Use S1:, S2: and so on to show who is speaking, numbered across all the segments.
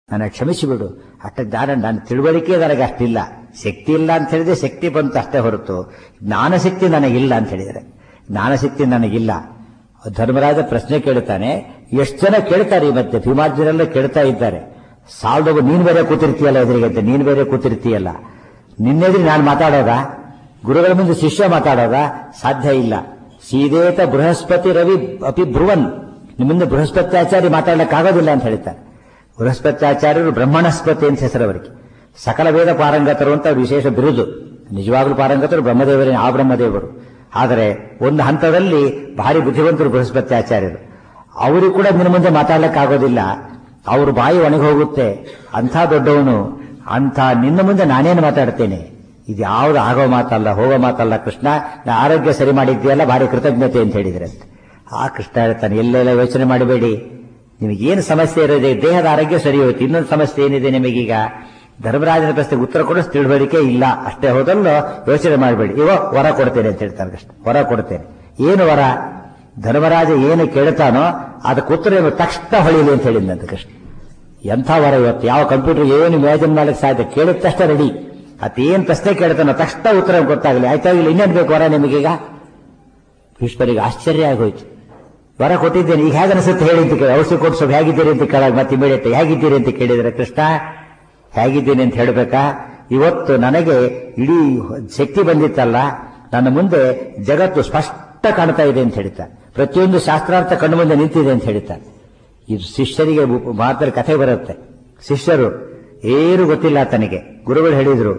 S1: ನನ್ನ ಕ್ಷಮಿಸಿಬಿಡು ಅಷ್ಟ ಜ್ಞಾನ ನನ್ನ ತಿಳುವಳಿಕೆ ನನಗೆ ಅಷ್ಟಿಲ್ಲ ಶಕ್ತಿ ಇಲ್ಲ ಅಂತ ಹೇಳಿದ್ರೆ ಶಕ್ತಿ ಬಂತು ಅಷ್ಟೇ ಹೊರತು ಜ್ಞಾನಶಕ್ತಿ ನನಗಿಲ್ಲ ಅಂತ ಹೇಳಿದರೆ ಜ್ಞಾನಶಕ್ತಿ ನನಗಿಲ್ಲ ಧರ್ಮರಾಜ ಪ್ರಶ್ನೆ ಕೇಳ್ತಾನೆ ಎಷ್ಟು ಜನ ಕೇಳ್ತಾರೆ ಈ ಮತ್ತೆ ಭೀಮಾರ್ಜುನೆಲ್ಲ ಕೇಳ್ತಾ ಇದ್ದಾರೆ ಸಾಲದವ ನೀನ್ ಬೇರೆ ಕೂತಿರ್ತೀಯಲ್ಲ ಎದುರಿಗಂತೆ ನೀನ್ ಬೇರೆ ಕೂತಿರ್ತೀಯಲ್ಲ ನಿನ್ನೆದ್ರಿ ನಾನು ಮಾತಾಡೋದಾ ಗುರುಗಳ ಮುಂದೆ ಶಿಷ್ಯ ಮಾತಾಡೋದಾ ಸಾಧ್ಯ ಇಲ್ಲ ಸೀದೇತ ಬೃಹಸ್ಪತಿ ರವಿ ಅಪಿ ಭ್ರುವನ್ ನಿಮ್ಮಿಂದ ಬೃಹಸ್ಪತ್ಯಾಚಾರ್ಯ ಮಾತಾಡ್ಲಿಕ್ಕಾಗೋದಿಲ್ಲ ಅಂತ ಹೇಳ್ತಾರೆ ಬೃಹಸ್ಪತ್ಯಾಚಾರ್ಯರು ಬ್ರಹ್ಮಣಸ್ಪತಿ ಅಂತ ಹೆಸರು ಅವರಿಗೆ ಸಕಲ ವೇದ ಪಾರಂಗತರು ಅಂತ ಅವ್ರ ವಿಶೇಷ ಬಿರುದು ನಿಜವಾಗ್ಲೂ ಪಾರಂಗತರು ಬ್ರಹ್ಮದೇವರೇ ಆ ಬ್ರಹ್ಮದೇವರು ಆದರೆ ಒಂದು ಹಂತದಲ್ಲಿ ಭಾರಿ ಬುದ್ಧಿವಂತರು ಬೃಹಸ್ಪತ್ಯಾಚಾರ್ಯರು ಅವರು ಕೂಡ ನಿನ್ನ ಮುಂದೆ ಮಾತಾಡ್ಲಿಕ್ಕಾಗೋದಿಲ್ಲ ಅವ್ರ ಬಾಯಿ ಒಣಗಿ ಹೋಗುತ್ತೆ ಅಂಥ ದೊಡ್ಡವನು ಅಂಥ ನಿನ್ನ ಮುಂದೆ ನಾನೇನು ಮಾತಾಡ್ತೇನೆ ಇದು ಯಾವುದು ಆಗೋ ಮಾತಲ್ಲ ಹೋಗೋ ಮಾತಲ್ಲ ಕೃಷ್ಣ ನಾ ಆರೋಗ್ಯ ಸರಿ ಮಾಡಿದ್ದೀಯಲ್ಲ ಭಾರಿ ಕೃತಜ್ಞತೆ ಅಂತ ಹೇಳಿದ್ರಂತೆ ಆ ಕೃಷ್ಣ ಹೇಳ್ತಾನೆ ಎಲ್ಲೆಲ್ಲ ಯೋಚನೆ ಮಾಡಬೇಡಿ ನಿಮಗೇನು ಸಮಸ್ಯೆ ಇರೋದೆ ದೇಹದ ಆರೋಗ್ಯ ಸರಿ ಹೋಯ್ತು ಇನ್ನೊಂದು ಸಮಸ್ಯೆ ಏನಿದೆ ನಿಮಗೀಗ ಧರ್ಮರಾಜನ ಪ್ರಶ್ನೆಗೆ ಉತ್ತರ ಕೊಡೋ ತಿಳುವಳಿಕೆ ಇಲ್ಲ ಅಷ್ಟೇ ಹೋದಲ್ಲೋ ಯೋಚನೆ ಮಾಡಬೇಡಿ ಇವ ವರ ಕೊಡ್ತೇನೆ ಅಂತ ಹೇಳ್ತಾರೆ ಕೃಷ್ಣ ವರ ಕೊಡ್ತೇನೆ ಏನು ವರ ಧರ್ಮರಾಜ ಏನು ಕೇಳ್ತಾನೋ ಅದಕ್ಕೆ ಉತ್ತರ ಏನು ತಕ್ಷಣ ಹೊಳಿಲಿ ಅಂತ ಹೇಳಿದಂತೆ ಕೃಷ್ಣ ಎಂಥ ವರ ಇವತ್ತು ಯಾವ ಕಂಪ್ಯೂಟರ್ ಏನು ಇಮ್ಯಾಜಿನ್ ಮಾಡಕ್ಕೆ ಸಾಧ್ಯ ಕೇಳಿದ ತಕ್ಷಣ ರೆಡಿ ಅದೇನ್ ಪ್ರಶ್ನೆ ಕೇಳ್ತಾನೋ ತಕ್ಷಣ ಉತ್ತರ ಗೊತ್ತಾಗಲಿ ಆಯ್ತಾಗಿಲ್ಲ ಇನ್ನೇನು ಬೇಕು ವರ ನಿಮಗೀಗ ಭೀಷ್ಮರಿಗೆ ಆಶ್ಚರ್ಯ ಆಗೋಯ್ತು ವರ ಕೊಟ್ಟಿದ್ದೇನೆ ಈಗ ಹೇಗೆ ಅನಿಸುತ್ತೆ ಹೇಳಿ ಅಂತ ಕೇಳಿ ಔಷಧಿ ಕೊಟ್ಟು ಸ್ವಲ್ಪ ಹೇಗಿದ್ದೀರಿ ಅಂತ ಕೇಳಾಗ ಮತ್ತೆ ಇಮಿಡಿಯೇಟ್ ಹೇಗಿದ್ದೀರಿ ಅಂತ ಕೇಳಿದ್ರೆ ಕೃಷ್ಣ ಹೇಗಿದ್ದೀನಿ ಅಂತ ಹೇಳ್ಬೇಕಾ ಇವತ್ತು ನನಗೆ ಇಡೀ ಶಕ್ತಿ ಬಂದಿತ್ತಲ್ಲ ನನ್ನ ಮುಂದೆ ಜಗತ್ತು ಸ್ಪಷ್ಟ ಕಾಣ್ತಾ ಇದೆ ಅಂತ ಹೇಳ್ತಾರೆ ಪ್ರತಿಯೊಂದು ಶಾಸ್ತ್ರಾರ್ಥ ಕಣ್ಣು ಮುಂದೆ ನಿಂತಿದೆ ಅಂತ ಹೇಳ್ತಾರೆ ಇದು ಶಿಷ್ಯರಿಗೆ ಮಾತ್ರ ಕಥೆ ಬರುತ್ತೆ ಶಿಷ್ಯರು ಏನು ಗೊತ್ತಿಲ್ಲ ತನಗೆ ಗುರುಗಳು ಹೇಳಿದ್ರು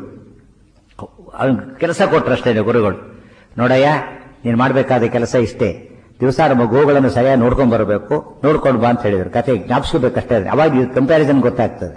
S1: ಅವನ್ ಕೆಲಸ ಕೊಟ್ರಷ್ಟೇ ಗುರುಗಳು ನೋಡಯ್ಯ ನೀನು ಮಾಡಬೇಕಾದ ಕೆಲಸ ಇಷ್ಟೇ ದಿವಸ ನಮ್ಮ ಗೋಗಳನ್ನು ಸರಿಯಾಗಿ ನೋಡ್ಕೊಂಡ್ ಬರಬೇಕು ನೋಡ್ಕೊಂಡು ಬಾ ಅಂತ ಹೇಳಿದ್ರು ಕತೆ ಜ್ಞಾಪಿಸ್ಕೋಬೇಕಷ್ಟೇ ಅವಾಗ ಕಂಪ್ಯಾರಿಸನ್ ಗೊತ್ತಾಗ್ತದೆ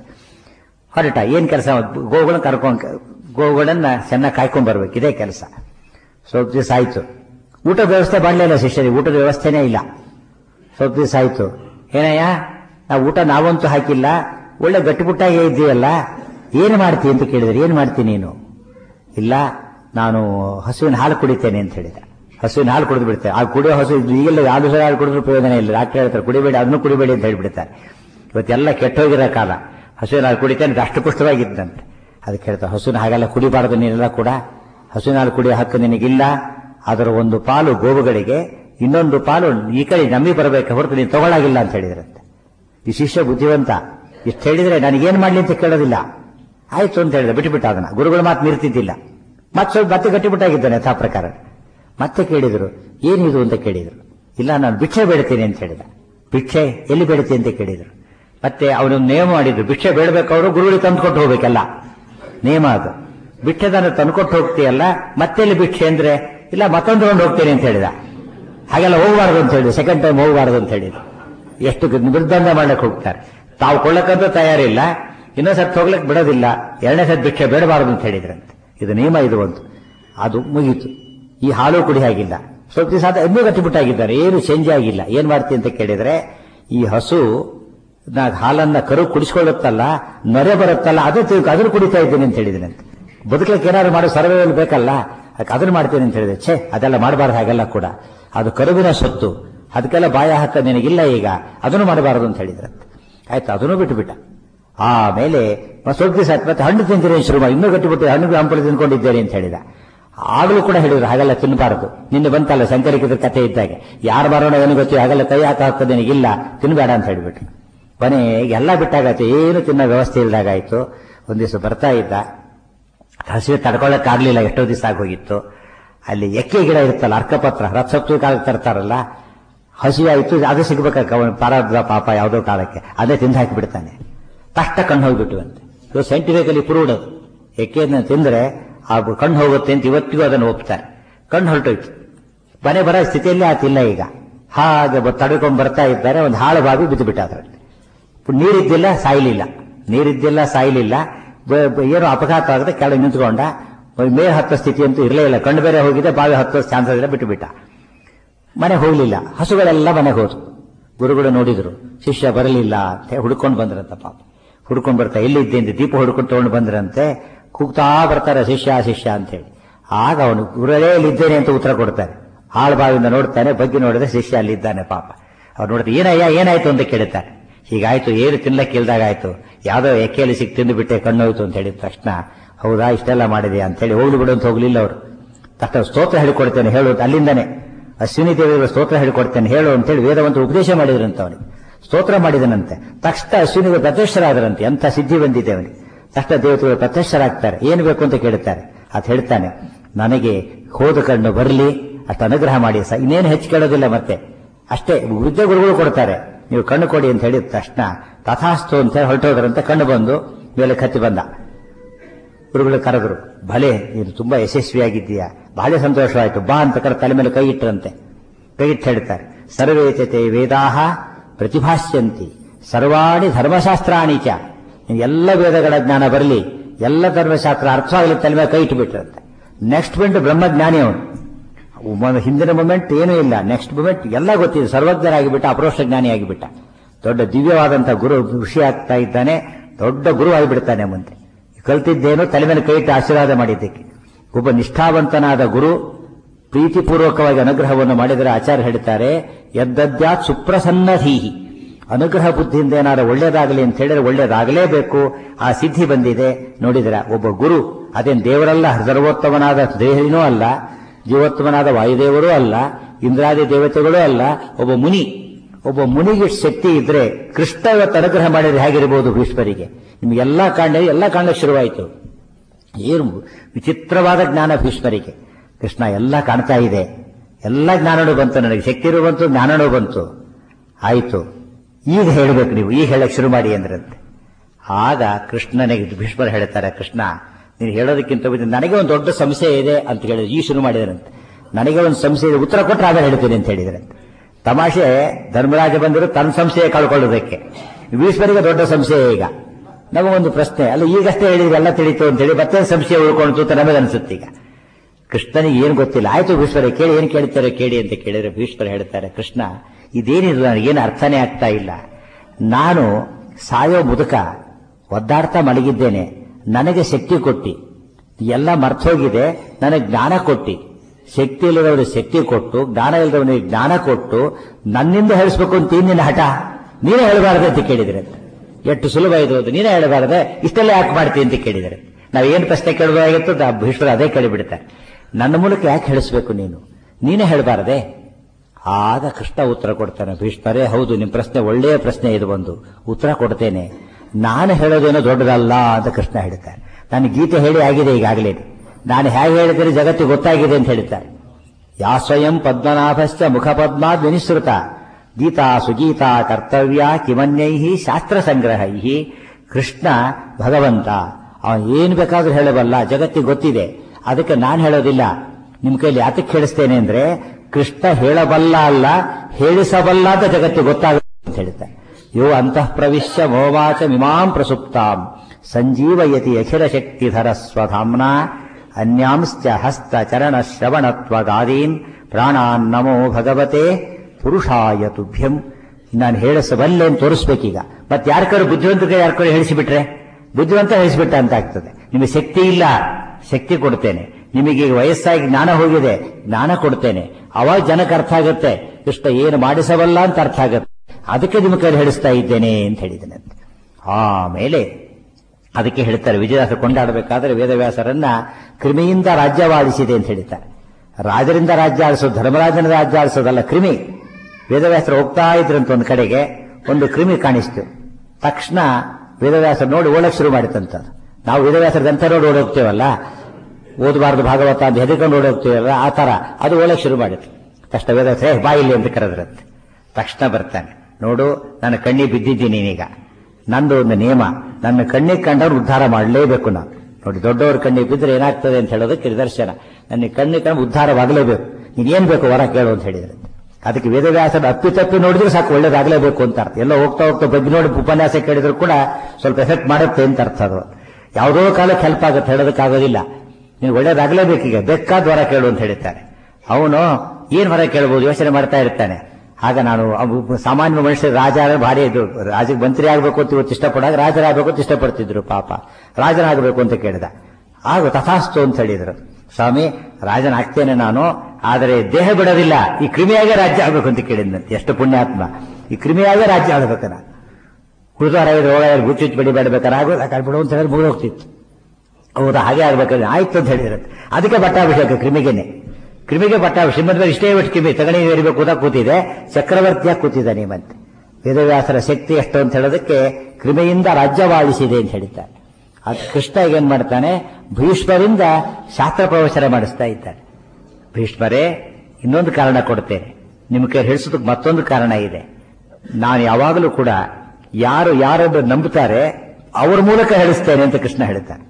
S1: ಹೊರಟ ಏನ್ ಕೆಲಸ ಗೋಗಳನ್ನ ಕರ್ಕೊಂಡ್ ಗೋಗಳನ್ನ ಚೆನ್ನಾಗಿ ಕಾಯ್ಕೊಂಡ್ ಬರ್ಬೇಕು ಇದೇ ಕೆಲಸ ಸ್ವಲ್ಪ ದಿವಸ ಆಯ್ತು ಊಟದ ವ್ಯವಸ್ಥೆ ಮಾಡಲಿಲ್ಲ ಶಿಷ್ಯರಿಗೆ ಊಟದ ವ್ಯವಸ್ಥೆನೇ ಇಲ್ಲ ಸ್ವಲ್ಪ ದಿವಸ ಆಯ್ತು ಏನಯ್ಯ ನಾವು ಊಟ ನಾವಂತೂ ಹಾಕಿಲ್ಲ ಒಳ್ಳೆ ಗಟ್ಟಿಪುಟ್ಟಾಗಿ ಇದ್ದೀಯಲ್ಲ ಏನು ಮಾಡ್ತಿ ಅಂತ ಕೇಳಿದ್ರೆ ಏನು ಮಾಡ್ತೀನಿ ನೀನು ಇಲ್ಲ ನಾನು ಹಸುವಿನ ಹಾಲು ಕುಡಿತೇನೆ ಅಂತ ಹೇಳಿದ ಹಸುವಿನ ಹಾಲು ಕುಡಿದು ಬಿಡ್ತೇನೆ ಆ ಕುಡಿಯೋ ಹಸು ಈಗೆಲ್ಲ ಯಾವ್ದು ಸಲ ಹಾಲು ಕುಡಿದ್ರು ಪ್ರಯೋಜನ ಇಲ್ಲ ಡಾಕ್ಟರ್ ಹೇಳ್ತಾರೆ ಕುಡಿಬೇಡಿ ಅದನ್ನು ಕುಡಿಬೇಡಿ ಅಂತ ಹೇಳ್ಬಿಡ್ತಾರೆ ಇವತ್ತೆಲ್ಲ ಕೆಟ್ಟೋಗಿರೋ ಕಾಲ ಹಸುವಿನ ಹಾಲು ಕುಡಿತೇನೆ ಅಷ್ಟಪುಷ್ಟವಾಗಿದ್ದಂತೆ ಅದಕ್ಕೆ ಹೇಳ್ತಾರೆ ಹಸುವಿನ ಹಾಗೆಲ್ಲ ಕುಡಿಬಾರದು ನೀನೆಲ್ಲ ಕೂಡ ಹಸುವಿನ ಹಾಲು ಕುಡಿಯೋ ಹಕ್ಕು ನಿನಗಿಲ್ಲ ಅದರ ಒಂದು ಪಾಲು ಗೋವುಗಳಿಗೆ ಇನ್ನೊಂದು ಪಾಲು ಈ ಕಡೆ ನಮ್ಮಿ ಬರಬೇಕು ಹೊರತು ನೀನು ತಗೊಳ್ಳಾಗಿಲ್ಲ ಅಂತ ಹೇಳಿದ್ರಂತೆ ಈ ಶಿಷ್ಯ ಬುದ್ಧಿವಂತ ಇಷ್ಟು ಹೇಳಿದ್ರೆ ನನಗೇನು ಮಾಡ್ಲಿ ಅಂತ ಕೇಳೋದಿಲ್ಲ ಆಯ್ತು ಅಂತ ಹೇಳಿದ್ರೆ ಬಿಟ್ಟುಬಿಟ್ಟ ಅದನ್ನ ಗುರುಗಳ ಮಾತು ಮೀರ್ತಿದ್ದಿಲ್ಲ ಮತ್ತೆ ಸ್ವಲ್ಪ ಮತ್ತೆ ಗಟ್ಟಿಬಿಟ್ಟಾಗಿದ್ದಾನೆ ಯಥಾ ಪ್ರಕಾರ ಮತ್ತೆ ಕೇಳಿದ್ರು ಏನಿದು ಅಂತ ಕೇಳಿದ್ರು ಇಲ್ಲ ನಾನು ಭಿಕ್ಷೆ ಬೇಡ್ತೇನೆ ಅಂತ ಹೇಳಿದ ಭಿಕ್ಷೆ ಎಲ್ಲಿ ಬೇಡ್ತೀನಿ ಅಂತ ಕೇಳಿದ್ರು ಮತ್ತೆ ಅವನೊಂದು ನೇಮ ಮಾಡಿದ್ರು ಭಿಕ್ಷೆ ಬೇಡಬೇಕು ಅವರು ಗುರುಗಳಿಗೆ ತಂದುಕೊಟ್ಟು ಹೋಗ್ಬೇಕಲ್ಲ ನೇಮ ಅದು ಭಿಕ್ಷೆದಾನ ತಂದುಕೊಟ್ಟು ಹೋಗ್ತೀಯಲ್ಲ ಮತ್ತೆಲ್ಲಿ ಭಿಕ್ಷೆ ಅಂದ್ರೆ ಇಲ್ಲ ಮತ್ತೊಂದು ರೌಂಡ್ ಹೋಗ್ತೇನೆ ಅಂತ ಹೇಳಿದ ಹಾಗೆಲ್ಲ ಹೋಗಬಾರ್ದು ಅಂತ ಹೇಳಿದ್ರು ಸೆಕೆಂಡ್ ಟೈಮ್ ಹೋಗಬಾರ್ದು ಅಂತ ಹೇಳಿದ್ರು ಎಷ್ಟು ನಿರ್ಬಂಧ ಮಾಡಕ್ಕೆ ಹೋಗ್ತಾರೆ ತಾವು ಕೊಳ್ಳಕ್ಕಂತೂ ತಯಾರಿಲ್ಲ ಇನ್ನೊಂದ್ ಸತ್ ಹೋಗ್ಲಿಕ್ಕೆ ಬಿಡೋದಿಲ್ಲ ಎರಡನೇ ಸತ್ ಭಿಕ್ಷೆ ಬೇಡಬಾರದು ಅಂತ ಹೇಳಿದ್ರಂತೆ ಇದು ನಿಯಮ ಇದು ಒಂದು ಅದು ಮುಗೀತು ಈ ಹಾಲು ಕುಡಿ ಆಗಿಲ್ಲ ಸ್ವಲ್ಪ ದಿವಸ ಆದ ಇನ್ನೂ ಗಟ್ಟಿಬಿಟ್ಟಾಗಿದ್ದಾರೆ ಏನು ಚೇಂಜ್ ಆಗಿಲ್ಲ ಏನ್ ಮಾಡ್ತೀನಿ ಅಂತ ಕೇಳಿದ್ರೆ ಈ ಹಸು ನಾ ಹಾಲನ್ನ ಕರು ಕುಡಿಸ್ಕೊಳ್ಳುತ್ತಲ್ಲ ನೊರೆ ಬರುತ್ತಲ್ಲ ಅದು ತಿಳ್ಕೊ ಅದನ್ನು ಕುಡಿತಾ ಇದ್ದೀನಿ ಅಂತ ಹೇಳಿದ್ರಂತೆ ಬದುಕಲಿಕ್ಕೆ ಏನಾದ್ರು ಮಾಡೋ ಸರ್ವೇಲ್ ಬೇಕಲ್ಲ ಅದಕ್ಕೆ ಅದನ್ನು ಮಾಡ್ತೀನಿ ಅಂತ ಹೇಳಿದೆ ಛೇ ಅದೆಲ್ಲ ಮಾಡಬಾರ್ದು ಹಾಗೆಲ್ಲ ಕೂಡ ಅದು ಕರುವಿನ ಸೊತ್ತು ಅದಕ್ಕೆಲ್ಲ ಬಾಯ ಹಾಕ ನಿನಗಿಲ್ಲ ಈಗ ಅದನ್ನು ಮಾಡಬಾರದು ಅಂತ ಹೇಳಿದ್ರಂತೆ ಆಯ್ತು ಅದನ್ನು ಬಿಟ್ಟುಬಿಟ್ಟ ಆಮೇಲೆ ಸ್ವಲ್ಪ ದಿವಸ ಆಯ್ತು ಮತ್ತೆ ಹಣ್ಣು ತಿಂತೀನಿ ಶುರು ಮಾಡಿ ಇನ್ನೂ ಗಟ್ಟಿಬಿಟ್ಟು ಹಣ್ಣು ಹಂಪಲು ತಿನ್ಕೊಂಡಿದ್ದೇನೆ ಅಂತ ಹೇಳಿದ ಆಗಲೂ ಕೂಡ ಹೇಳಿದ್ರು ಹಾಗೆಲ್ಲ ತಿನ್ನಬಾರದು ನಿನ್ನೆ ಬಂತಲ್ಲ ಸಂಕರಿಕಿದ ಕಥೆ ಇದ್ದಾಗೆ ಯಾರು ಬರೋಣ ಏನು ಗೊತ್ತಿ ಹಾಗೆಲ್ಲ ಕೈ ಹಾಕ ಹಾಕೋದು ನಿನಗಿಲ್ಲ ತಿನ್ಬೇಡ ಅಂತ ಹೇಳಿಬಿಟ್ಟು ಕೊನೆಗೆ ಎಲ್ಲ ಬಿಟ್ಟಾಗತ್ತೆ ಏನು ತಿನ್ನೋ ವ್ಯವಸ್ಥೆ ಇಲ್ದಾಗಾಯ್ತು ಒಂದ್ ದಿವಸ ಬರ್ತಾ ಇದ್ದ ಹಸಿವೆ ತಡ್ಕೊಳ್ಳಕ್ಕಾಗ್ಲಿಲ್ಲ ಎಷ್ಟೋ ದಿವಸ ಆಗೋಗಿತ್ತು ಅಲ್ಲಿ ಎಕ್ಕೆ ಗಿಡ ಇರುತ್ತಲ್ಲ ಅರ್ಕಪತ್ರ ರಥಸಪ್ತಮಿ ಕಾಲಕ್ಕೆ ತರ್ತಾರಲ್ಲ ಹಸಿವೆ ಆಯ್ತು ಅದು ಸಿಗ್ಬೇಕಾಗ ಪಾರಾದ ಪಾಪ ಯಾವುದೋ ಕಾಲಕ್ಕೆ ಅದೇ ತಿಂದು ಹಾಕಿ ಬಿಡ್ತಾನೆ ತಷ್ಟ ಕಣ್ಣು ಹೋಗ್ಬಿಟ್ಟುವಂತೆ ಇದು ಸೈಂಟಿಫಿಕಲಿ ಪ್ರೂವ್ಡ್ ಅದು ಎಕ್ಕೆಯನ್ನು ತಿಂದ್ರೆ ಆ ಕಣ್ಣು ಹೋಗುತ್ತೆ ಅಂತ ಇವತ್ತಿಗೂ ಅದನ್ನು ಒಪ್ತಾರೆ ಕಣ್ಣು ಹೊರಟೋಯ್ತು ಮನೆ ಬರೋ ಸ್ಥಿತಿಯಲ್ಲಿ ಆತಿಲ್ಲ ಈಗ ಹಾಗೆ ತಡ್ಕೊಂಡು ಬರ್ತಾ ಇದ್ದಾರೆ ಒಂದು ಹಾಳು ಬಾವಿ ಬಿದ್ದು ಬಿಟ್ಟ ಅದರಲ್ಲಿ ನೀರಿದ್ದಿಲ್ಲ ಸಾಯ್ಲಿಲ್ಲ ನೀರಿದ್ದಿಲ್ಲ ಸಾಯ್ಲಿಲ್ಲ ಏನೋ ಅಪಘಾತ ಆಗದೆ ಕೆಳಗೆ ನಿಂತ್ಕೊಂಡ ಮೇಲೆ ಹತ್ತೋ ಸ್ಥಿತಿ ಅಂತೂ ಇರಲೇ ಇಲ್ಲ ಕಣ್ಣು ಬೇರೆ ಹೋಗಿದೆ ಬಾವಿ ಹತ್ತೋ ಚಾನ್ಸಸ್ ಇಲ್ಲ ಬಿಟ್ಟು ಬಿಟ್ಟ ಮನೆ ಹೋಗ್ಲಿಲ್ಲ ಹಸುಗಳೆಲ್ಲ ಮನೆಗೆ ಹೋದ್ರು ಗುರುಗಳು ನೋಡಿದ್ರು ಶಿಷ್ಯ ಬರಲಿಲ್ಲ ಅಂತ ಹುಡ್ಕೊಂಡು ಬಂದ್ರಂತ ಪಾಪ ಹುಡ್ಕೊಂಡು ಬರ್ತಾ ಎಲ್ಲಿದ್ದೆ ಅಂತ ದೀಪ ಹುಡ್ಕೊಂಡು ತಗೊಂಡು ಬಂದ್ರಂತೆ ಕೂಗ್ತಾ ಬರ್ತಾರೆ ಶಿಷ್ಯ ಶಿಷ್ಯ ಅಂತ ಹೇಳಿ ಆಗ ಅವನು ಗುರುಗಳೇ ಇಲ್ಲಿದ್ದೇನೆ ಅಂತ ಉತ್ತರ ಕೊಡ್ತಾರೆ ಹಾಳು ಬಾವಿಯಿಂದ ನೋಡ್ತಾನೆ ಬಗ್ಗೆ ನೋಡಿದ್ರೆ ಶಿಷ್ಯ ಅಲ್ಲಿದ್ದಾನೆ ಪಾಪ ಅವ್ರು ನೋಡಿದ್ರೆ ಏನಯ್ಯ ಏನಾಯ್ತು ಅಂತ ಕೇಳುತ್ತಾರೆ ಹೀಗಾಯ್ತು ಏನು ತಿನ್ಲಕ್ಕೆ ಇಲ್ದಾಗಾಯ್ತು ಯಾವುದೋ ಎಕ್ಕೆಯಲ್ಲಿ ಸಿಕ್ ತಿಂದು ಬಿಟ್ಟೆ ಕಣ್ಣೋಯ್ತು ಅಂತ ಹೇಳಿದ ತಕ್ಷಣ ಹೌದಾ ಇಷ್ಟೆಲ್ಲ ಮಾಡಿದೆ ಅಂತ ಹೇಳಿ ಹೋಗ್ಲಿ ಬಿಡು ಅಂತ ಹೋಗ್ಲಿಲ್ಲ ಅವರು ತಕ್ಷಣ ಸ್ತೋತ್ರ ಹೇಳಿಕೊಡ್ತೇನೆ ಹೇಳು ಅಂತ ಅಲ್ಲಿಂದನೇ ಅಶ್ವಿನಿ ದೇವಿಗಳ ಸ್ತೋತ್ರ ಹೇಳಿಕೊಡ್ತೇನೆ ಹೇಳು ಅಂತೇಳಿ ವೇದವಂತ ಉಪದೇಶ ಮಾಡಿದ್ರಂತ ಅವನಿಗೆ ಸ್ತೋತ್ರ ಮಾಡಿದನಂತೆ ತಕ್ಷಣ ಅಶ್ವಿನಿಗೆ ಪ್ರತ್ಯಕ್ಷರಾದರಂತೆ ಎಂಥ ಸಿದ್ಧಿ ಬಂದಿದೆ ಅವನಿಗೆ ತಕ್ಷಣ ದೇವತೆಗಳು ಪ್ರತ್ಯಕ್ಷರಾಗ್ತಾರೆ ಏನು ಬೇಕು ಅಂತ ಕೇಳುತ್ತಾರೆ ಅದು ಹೇಳ್ತಾನೆ ನನಗೆ ಹೋದ ಕಣ್ಣು ಬರಲಿ ಅಷ್ಟು ಅನುಗ್ರಹ ಮಾಡಿ ಸ ಇನ್ನೇನು ಹೆಚ್ಚು ಕೇಳೋದಿಲ್ಲ ಮತ್ತೆ ಅಷ್ಟೇ ವೃದ್ಧ ಗುರುಗಳು ಕೊಡ್ತಾರೆ ನೀವು ಕಣ್ಣು ಕೊಡಿ ಅಂತ ಹೇಳಿದ ತಕ್ಷಣ ತಥಾಸ್ತು ಅಂತ ಹೇಳಿ ಹೊರಟೋದ್ರಂತೆ ಕಣ್ಣು ಬಂದು ಮೇಲೆ ಕತ್ತಿ ಬಂದ ಗುರುಗಳು ಕರೆದ್ರು ಭಲೆ ನೀನು ತುಂಬಾ ಯಶಸ್ವಿಯಾಗಿದ್ದೀಯಾ ಬಹಳ ಸಂತೋಷವಾಯಿತು ಬಾ ಅಂತ ಕರೆ ತಲೆ ಮೇಲೆ ಕೈ ಇಟ್ಟರಂತೆ ಕೈ ಇಟ್ಟು ಹೇಳ್ತಾರೆ ಸರ್ವೇಚತೆ ವೇದಾಹ ಪ್ರತಿಭಾಷ್ಯಂತಿ ಸರ್ವಾಣಿ ಧರ್ಮಶಾಸ್ತ್ರಾಣಿ ಚ ಎಲ್ಲ ವೇದಗಳ ಜ್ಞಾನ ಬರಲಿ ಎಲ್ಲ ಧರ್ಮಶಾಸ್ತ್ರ ಅರ್ಥವಾಗಲಿ ತಲೆ ಮೇಲೆ ಕೈ ಇಟ್ಟುಬಿಟ್ರಂತೆ ನೆಕ್ಸ್ಟ್ ಮಿನಿಟ್ ಬ್ರಹ್ಮಜ್ಞಾನಿ ಅವನು ಹಿಂದಿನ ಮೊಮೆಂಟ್ ಏನೂ ಇಲ್ಲ ನೆಕ್ಸ್ಟ್ ಮೊಮೆಂಟ್ ಎಲ್ಲ ಗೊತ್ತಿದೆ ಸರ್ವಜ್ಞರಾಗಿಬಿಟ್ಟ ಅಪರೋಕ್ಷ ಜ್ಞಾನಿ ಆಗಿಬಿಟ್ಟ ದೊಡ್ಡ ದಿವ್ಯವಾದಂತ ಗುರು ಋಷಿ ಆಗ್ತಾ ಇದ್ದಾನೆ ದೊಡ್ಡ ಗುರು ಆಗಿಬಿಡ್ತಾನೆ ಮುಂದೆ ಕಲ್ತಿದ್ದೇನು ತಲೆ ಮೇಲೆ ಕೈ ಇಟ್ಟು ಆಶೀರ್ವಾದ ಮಾಡಿದ್ದಕ್ಕೆ ಒಬ್ಬ ನಿಷ್ಠಾವಂತನಾದ ಗುರು ಪ್ರೀತಿಪೂರ್ವಕವಾಗಿ ಅನುಗ್ರಹವನ್ನು ಮಾಡಿದರೆ ಆಚಾರ್ಯ ಹೇಳ್ತಾರೆ ಯದ್ದದ್ಯಾತ್ ಸುಪ್ರಸನ್ನಧೀಹಿ ಅನುಗ್ರಹ ಬುದ್ಧಿಯಿಂದ ಏನಾದ್ರು ಒಳ್ಳೇದಾಗಲಿ ಅಂತ ಹೇಳಿದ್ರೆ ಒಳ್ಳೇದಾಗಲೇಬೇಕು ಆ ಸಿದ್ಧಿ ಬಂದಿದೆ ನೋಡಿದ್ರ ಒಬ್ಬ ಗುರು ಅದೇನು ದೇವರಲ್ಲ ಸರ್ವೋತ್ತಮನಾದ ದೇಹನೂ ಅಲ್ಲ ಜೀವೋತ್ತಮನಾದ ವಾಯುದೇವರೂ ಅಲ್ಲ ಇಂದ್ರಾದಿ ದೇವತೆಗಳೂ ಅಲ್ಲ ಒಬ್ಬ ಮುನಿ ಒಬ್ಬ ಮುನಿಗೆ ಶಕ್ತಿ ಇದ್ರೆ ಕೃಷ್ಣ ಇವತ್ತು ಅನುಗ್ರಹ ಮಾಡಿದ್ರೆ ಹೇಗಿರಬಹುದು ಭೀಷ್ಮರಿಗೆ ನಿಮಗೆಲ್ಲ ಕಾಂಡ ಎಲ್ಲ ಕಾಣಕ್ಕೆ ಶುರುವಾಯಿತು ಏನು ವಿಚಿತ್ರವಾದ ಜ್ಞಾನ ಭೀಷ್ಮರಿಗೆ ಕೃಷ್ಣ ಎಲ್ಲ ಕಾಣ್ತಾ ಇದೆ ಎಲ್ಲ ಜ್ಞಾನನೂ ಬಂತು ನನಗೆ ಶಕ್ತಿನೂ ಬಂತು ಜ್ಞಾನನೂ ಬಂತು ಆಯಿತು ಈಗ ಹೇಳಬೇಕು ನೀವು ಈಗ ಹೇಳಕ್ ಶುರು ಮಾಡಿ ಅಂದ್ರಂತೆ ಆಗ ಕೃಷ್ಣನಿಗೆ ಭೀಷ್ಮರು ಹೇಳ್ತಾರೆ ಕೃಷ್ಣ ನೀನು ಹೇಳೋದಕ್ಕಿಂತ ಮುಂಚೆ ನನಗೆ ಒಂದು ದೊಡ್ಡ ಸಂಶಯ ಇದೆ ಅಂತ ಹೇಳಿದ್ರೆ ಈ ಶುರು ಮಾಡಿದ್ರಂತೆ ನನಗೆ ಒಂದು ಸಂಶಯ ಇದೆ ಉತ್ತರ ಕೊಟ್ಟರೆ ಆಮೇಲೆ ಹೇಳ್ತೀನಿ ಅಂತ ಹೇಳಿದ್ರಂತೆ ತಮಾಷೆ ಧರ್ಮರಾಜ ಬಂದರು ತನ್ನ ಸಂಶಯ ಕಳ್ಕೊಳ್ಳೋದಕ್ಕೆ ಭೀಷ್ಮರಿಗೆ ದೊಡ್ಡ ಸಂಶಯ ಈಗ ನಮಗೊಂದು ಪ್ರಶ್ನೆ ಅಲ್ಲ ಈಗಷ್ಟೇ ಹೇಳಿದ್ರೆ ಎಲ್ಲ ತಿಳಿತು ಅಂತ ಹೇಳಿ ಮತ್ತೆ ಸಂಶಯ ಉಳ್ಕೊಂಡು ಅಂತ ನಮಗೆ ಅನಿಸುತ್ತೆ ಈಗ ಕೃಷ್ಣನಿಗೆ ಏನು ಗೊತ್ತಿಲ್ಲ ಆಯ್ತು ಭೀಷ್ಮರ ಕೇಳಿ ಏನು ಕೇಳ್ತಾರೆ ಕೇಳಿ ಅಂತ ಕೇಳಿದ್ರೆ ಭೀಷ್ಮರು ಹೇಳ್ತಾರೆ ಕೃಷ್ಣ ಇದೇನಿಲ್ಲ ನನಗೇನು ಅರ್ಥನೇ ಆಗ್ತಾ ಇಲ್ಲ ನಾನು ಸಾಯೋ ಮುದುಕ ಒದ್ದಾಡ್ತಾ ಮಲಗಿದ್ದೇನೆ ನನಗೆ ಶಕ್ತಿ ಕೊಟ್ಟಿ ಎಲ್ಲ ಮರ್ತೋಗಿದೆ ನನಗೆ ಜ್ಞಾನ ಕೊಟ್ಟಿ ಶಕ್ತಿ ಇಲ್ಲದವರಿಗೆ ಶಕ್ತಿ ಕೊಟ್ಟು ಜ್ಞಾನ ಇಲ್ಲದವನಿಗೆ ಜ್ಞಾನ ಕೊಟ್ಟು ನನ್ನಿಂದ ಹೇಳಿಸ್ಬೇಕು ಅಂತ ನಿನ್ನ ಹಠ ನೀನೇ ಹೇಳಬಾರದೆ ಅಂತ ಕೇಳಿದ್ರೆ ಎಷ್ಟು ಸುಲಭ ಇದು ಅದು ನೀನೇ ಹೇಳಬಾರದೆ ಇಷ್ಟೆಲ್ಲ ಯಾಕೆ ಮಾಡ್ತೀನಿ ಅಂತ ಕೇಳಿದರೆ ನಾವು ಏನು ಪ್ರಶ್ನೆ ಕೇಳಬೇಕಾಗಿತ್ತು ಭೀಷ್ಮರು ಅದೇ ಕೇಳಿಬಿಡ್ತಾರೆ ನನ್ನ ಮೂಲಕ ಯಾಕೆ ಹೇಳಿಸ್ಬೇಕು ನೀನು ನೀನೇ ಹೇಳಬಾರದೆ ಆಗ ಕೃಷ್ಣ ಉತ್ತರ ಕೊಡ್ತಾನೆ ಭೀಷ್ಮರೇ ಹೌದು ನಿಮ್ಮ ಪ್ರಶ್ನೆ ಒಳ್ಳೆಯ ಪ್ರಶ್ನೆ ಇದು ಒಂದು ಉತ್ತರ ಕೊಡ್ತೇನೆ ನಾನು ಹೇಳೋದೇನೋ ದೊಡ್ಡದಲ್ಲ ಅಂತ ಕೃಷ್ಣ ಹೇಳ್ತಾರೆ ನಾನು ಗೀತೆ ಹೇಳಿ ಆಗಿದೆ ಈಗಾಗಲೇ ನಾನು ಹೇಗೆ ಹೇಳಿದರೆ ಜಗತ್ತಿಗೆ ಗೊತ್ತಾಗಿದೆ ಅಂತ ಹೇಳ್ತಾರೆ ಯಾ ಸ್ವಯಂ ಪದ್ಮನಾಭಶ್ಚ ಮುಖಪದ್ಮಾದ್ ವಿನಿಸೃತ ಗೀತಾ ಸುಗೀತಾ ಕರ್ತವ್ಯ ಕಿಮನ್ಯೈ ಶಾಸ್ತ್ರ ಸಂಗ್ರಹೈ ಕೃಷ್ಣ ಭಗವಂತ ಅವನು ಏನು ಬೇಕಾದ್ರೂ ಹೇಳಬಲ್ಲ ಜಗತ್ತಿಗೆ ಗೊತ್ತಿದೆ ಅದಕ್ಕೆ ನಾನು ಹೇಳೋದಿಲ್ಲ ನಿಮ್ಮ ಕೈಲಿ ಯಾತಕ್ಕೆ ಹೇಳಿಸ್ತೇನೆ ಅಂದ್ರೆ ಕೃಷ್ಣ ಹೇಳಬಲ್ಲ ಅಲ್ಲ ಹೇಳಿಸಬಲ್ಲ ಅಂತ ಜಗತ್ತಿಗೆ ಗೊತ್ತಾಗುತ್ತೆ ಅಂತ ಹೇಳ್ತಾರೆ ಯೋ ಅಂತಃ ಪ್ರವಿಶ್ಯ ಮೋವಾಚ ಮಿಮಾಂ ಪ್ರಸುಪ್ತಾಂ ಸಂಜೀವಯತಿ ಅಖಿಲ ಶಕ್ತಿಧರ ಸ್ವಧಾಮ್ನ ಅನ್ಯಾಂಶ್ಚ ಹಸ್ತ ಚರಣ ಶ್ರವಣತ್ವಗಾದೀನ್ ಪ್ರಾಣಾನ್ ನಮೋ ಭಗವತೆ ಪುರುಷಾಯ ತುಭ್ಯಂ ನಾನು ಹೇಳಿಸಬಲ್ಲೆ ಅಂತ ತೋರಿಸ್ಬೇಕೀಗ ಮತ್ತೆ ಯಾರ ಕಡೆ ಬುದ್ಧಿವಂತರಿಗೆ ಯಾರ ಕಡೆ ಹೇಳಿಸಿಬಿಟ್ರೆ ಬುದ್ಧಿವಂತ ಹೇಳಿಸಿಬಿಟ್ಟ ಅಂತ ಆಗ್ತದೆ ನಿಮಗೆ ಶಕ್ತಿ ಇಲ್ಲ ಶಕ್ತಿ ಕೊಡ್ತೇನೆ ನಿಮಗೆ ವಯಸ್ಸಾಗಿ ಜ್ಞಾನ ಹೋಗಿದೆ ಜ್ಞಾನ ಕೊಡ್ತೇನೆ ಅವಾಗ ಜನಕ್ಕೆ ಅರ್ಥ ಆಗುತ್ತೆ ಕೃಷ್ಣ ಏನು ಮಾಡಿಸಬಲ್ಲ ಅಂತ ಅರ್ಥ ಆಗುತ್ತೆ ಅದಕ್ಕೆ ನಿಮ್ಮ ಕೈ ಹೇಳಿಸ್ತಾ ಇದ್ದೇನೆ ಅಂತ ಹೇಳಿದ್ದೇನೆ ಆಮೇಲೆ ಅದಕ್ಕೆ ಹೇಳ್ತಾರೆ ವಿಜಯದಾಸ ಕೊಂಡಾಡಬೇಕಾದ್ರೆ ವೇದವ್ಯಾಸರನ್ನ ಕ್ರಿಮಿಯಿಂದ ರಾಜ್ಯವಾಳಿಸಿದೆ ಅಂತ ಹೇಳ್ತಾರೆ ರಾಜರಿಂದ ರಾಜ್ಯ ಆಳಿಸೋದು ಧರ್ಮರಾಜನ ರಾಜ್ಯ ಆಳಿಸೋದಲ್ಲ ಕ್ರಿಮಿ ವೇದವ್ಯಾಸರು ಹೋಗ್ತಾ ಇದ್ರಂತ ಒಂದು ಕಡೆಗೆ ಒಂದು ಕ್ರಿಮಿ ಕಾಣಿಸ್ತು ತಕ್ಷಣ ವೇದವ್ಯಾಸರು ನೋಡಿ ಓಡಕ್ ಶುರು ಮಾಡಿತಂತದ್ದು ನಾವು ವೇದವ್ಯಾಸರ ಗ್ರಂಥ ನೋಡಿ ಓಡೋಗ್ತೇವಲ್ಲ ಓದಬಾರ್ದು ಭಾಗವತ ಅಂತ ಹೆದರ್ಕೊಂಡು ಓಡೋಗ್ತೀವಲ್ಲ ಆ ತರ ಅದು ಓಡಕ್ ಶುರು ಮಾಡಿತ್ತು ತಕ್ಷಣ ವೇದವ್ಯಾಸ "ಏ, ಬಾ ಇಲ್ಲಿ ಅಂತ ಕರೆದ್ರಂತೆ ತಕ್ಷಣ ಬರ್ತಾನೆ ನೋಡು ನನ್ನ ಕಣ್ಣಿಗೆ ಬಿದ್ದಿದ್ದೀನಿ ನೀನೀಗ ನಂದು ಒಂದು ನಿಯಮ ನನ್ನ ಕಣ್ಣಿಗೆ ಕಂಡವ್ರು ಉದ್ಧಾರ ಮಾಡಲೇಬೇಕು ನಾನು ನೋಡಿ ದೊಡ್ಡವ್ರ ಕಣ್ಣಿಗೆ ಬಿದ್ದರೆ ಏನಾಗ್ತದೆ ಅಂತ ಹೇಳೋದಕ್ಕೆ ನಿದರ್ಶನ ನನ್ನ ಕಣ್ಣಿಗೆ ಕಂಡು ಉದ್ಧಾರವಾಗಲೇಬೇಕು ನೀನೇನ್ ಬೇಕು ವರ ಕೇಳು ಅಂತ ಹೇಳಿದ್ರೆ ಅದಕ್ಕೆ ವೇದವ್ಯಾಸನ ಅಪ್ಪಿ ತಪ್ಪಿ ನೋಡಿದ್ರೆ ಸಾಕು ಒಳ್ಳೇದಾಗಲೇಬೇಕು ಅಂತ ಅರ್ಥ ಎಲ್ಲ ಹೋಗ್ತಾ ಹೋಗ್ತಾ ಬಗ್ಗೆ ನೋಡಿ ಉಪನ್ಯಾಸ ಕೇಳಿದ್ರು ಕೂಡ ಸ್ವಲ್ಪ ಎಫೆಕ್ಟ್ ಮಾಡುತ್ತೆ ಅಂತ ಅರ್ಥ ಅದು ಯಾವುದೋ ಕಾಲಕ್ಕೆ ಹೆಲ್ಪ್ ಆಗುತ್ತೆ ಹೇಳೋದಕ್ಕಾಗೋದಿಲ್ಲ ನೀವು ಒಳ್ಳೇದಾಗಲೇಬೇಕೀಗ ಬೇಕಾದ ವರ ಕೇಳು ಅಂತ ಹೇಳಿರ್ತಾರೆ ಅವನು ಏನ್ ವರ ಕೇಳಬಹುದು ಯೋಚನೆ ಮಾಡ್ತಾ ಇರ್ತಾನೆ ಆಗ ನಾನು ಅವ್ ಸಾಮಾನ್ಯ ಮನುಷ್ಯರು ರಾಜ ಆದ್ರೆ ಭಾರಿ ಇದು ರಾಜಕ್ಕೆ ಮಂತ್ರಿ ಆಗಬೇಕು ಅಂತ ಇವತ್ತು ಇಷ್ಟಪಡಾಗ ರಾಜರಾಗಬೇಕು ಅಂತ ಇಷ್ಟಪಡ್ತಿದ್ರು ಪಾಪ ರಾಜನಾಗಬೇಕು ಅಂತ ಕೇಳಿದ ಆಗ ತಥಾಸ್ತು ಅಂತ ಹೇಳಿದ್ರು ಸ್ವಾಮಿ ರಾಜನಾಗ್ತೇನೆ ನಾನು ಆದರೆ ದೇಹ ಬಿಡೋದಿಲ್ಲ ಈ ಕ್ರಿಮಿಯಾಗೆ ರಾಜ್ಯ ಆಗ್ಬೇಕು ಅಂತ ಕೇಳಿದಂತೆ ಎಷ್ಟು ಪುಣ್ಯಾತ್ಮ ಈ ಕ್ರಿಮಿಯಾಗೆ ರಾಜ್ಯ ಆಗ್ಬೇಕು ನಾನು ಕುಡಿದವರ ರೋಗ ಗುಚ್ಚುಚ್ಚು ಬಡಿ ಬೇಡಬೇಕಾದ್ರೆ ಆಗೋ ಬಿಡು ಅಂತ ಹೇಳಿ ಮುಗಿದು ಹೋಗ್ತಿತ್ತು ಹೌದಾ ಹಾಗೆ ಆಗ್ಬೇಕಾದ್ರೆ ಆಯ್ತು ಅಂತ ಹೇಳಿರುತ್ತೆ ಅದಕ್ಕೆ ಪಟ್ಟಾಭಿಷೇಕ ಕ್ರಿಮಿಗೆನೆ ಕ್ರಿಮಿಗೆ ಪಟ್ಟಾಭಿಷೇಕ ಮದುವೆ ಇಷ್ಟೇ ಬಿಟ್ಟು ಕ್ರಿಮಿ ತಗಣಿ ಏರಿಬೇಕು ಕೂತ ಕೂತಿದೆ ಚಕ್ರವರ್ತಿಯಾಗಿ ಕೂತಿದ್ದಾನೆ ಮತ್ತೆ ವೇದವ್ಯಾಸರ ಶಕ್ತಿ ಎಷ್ಟು ಅಂತ ಹೇಳೋದಕ್ಕೆ ಕ್ರಿಮೆಯಿಂದ ರಾಜ್ಯವಾಳಿಸಿದೆ ಅಂತ ಹೇಳಿದ್ದಾರೆ ಅದು ಕೃಷ್ಣ ಏನ್ ಮಾಡ್ತಾನೆ ಭೀಷ್ಮರಿಂದ ಶಾಸ್ತ್ರ ಪ್ರವಚನ ಮಾಡಿಸ್ತಾ ಇದ್ದಾನೆ ಭೀಷ್ಮರೇ ಇನ್ನೊಂದು ಕಾರಣ ಕೊಡ್ತೇನೆ ನಿಮ್ಮ ಕೈ ಹಿಡಿಸೋದಕ್ಕೆ ಮತ್ತೊಂದು ಕಾರಣ ಇದೆ ನಾನು ಯಾವಾಗಲೂ ಕೂಡ ಯಾರು ಯಾರನ್ನು ನಂಬುತ್ತಾರೆ ಅವ್ರ ಮೂಲಕ ಹೇಳಿಸ್ತೇನೆ ಅಂತ ಕೃಷ್ಣ ಹೇಳ್ತಾನೆ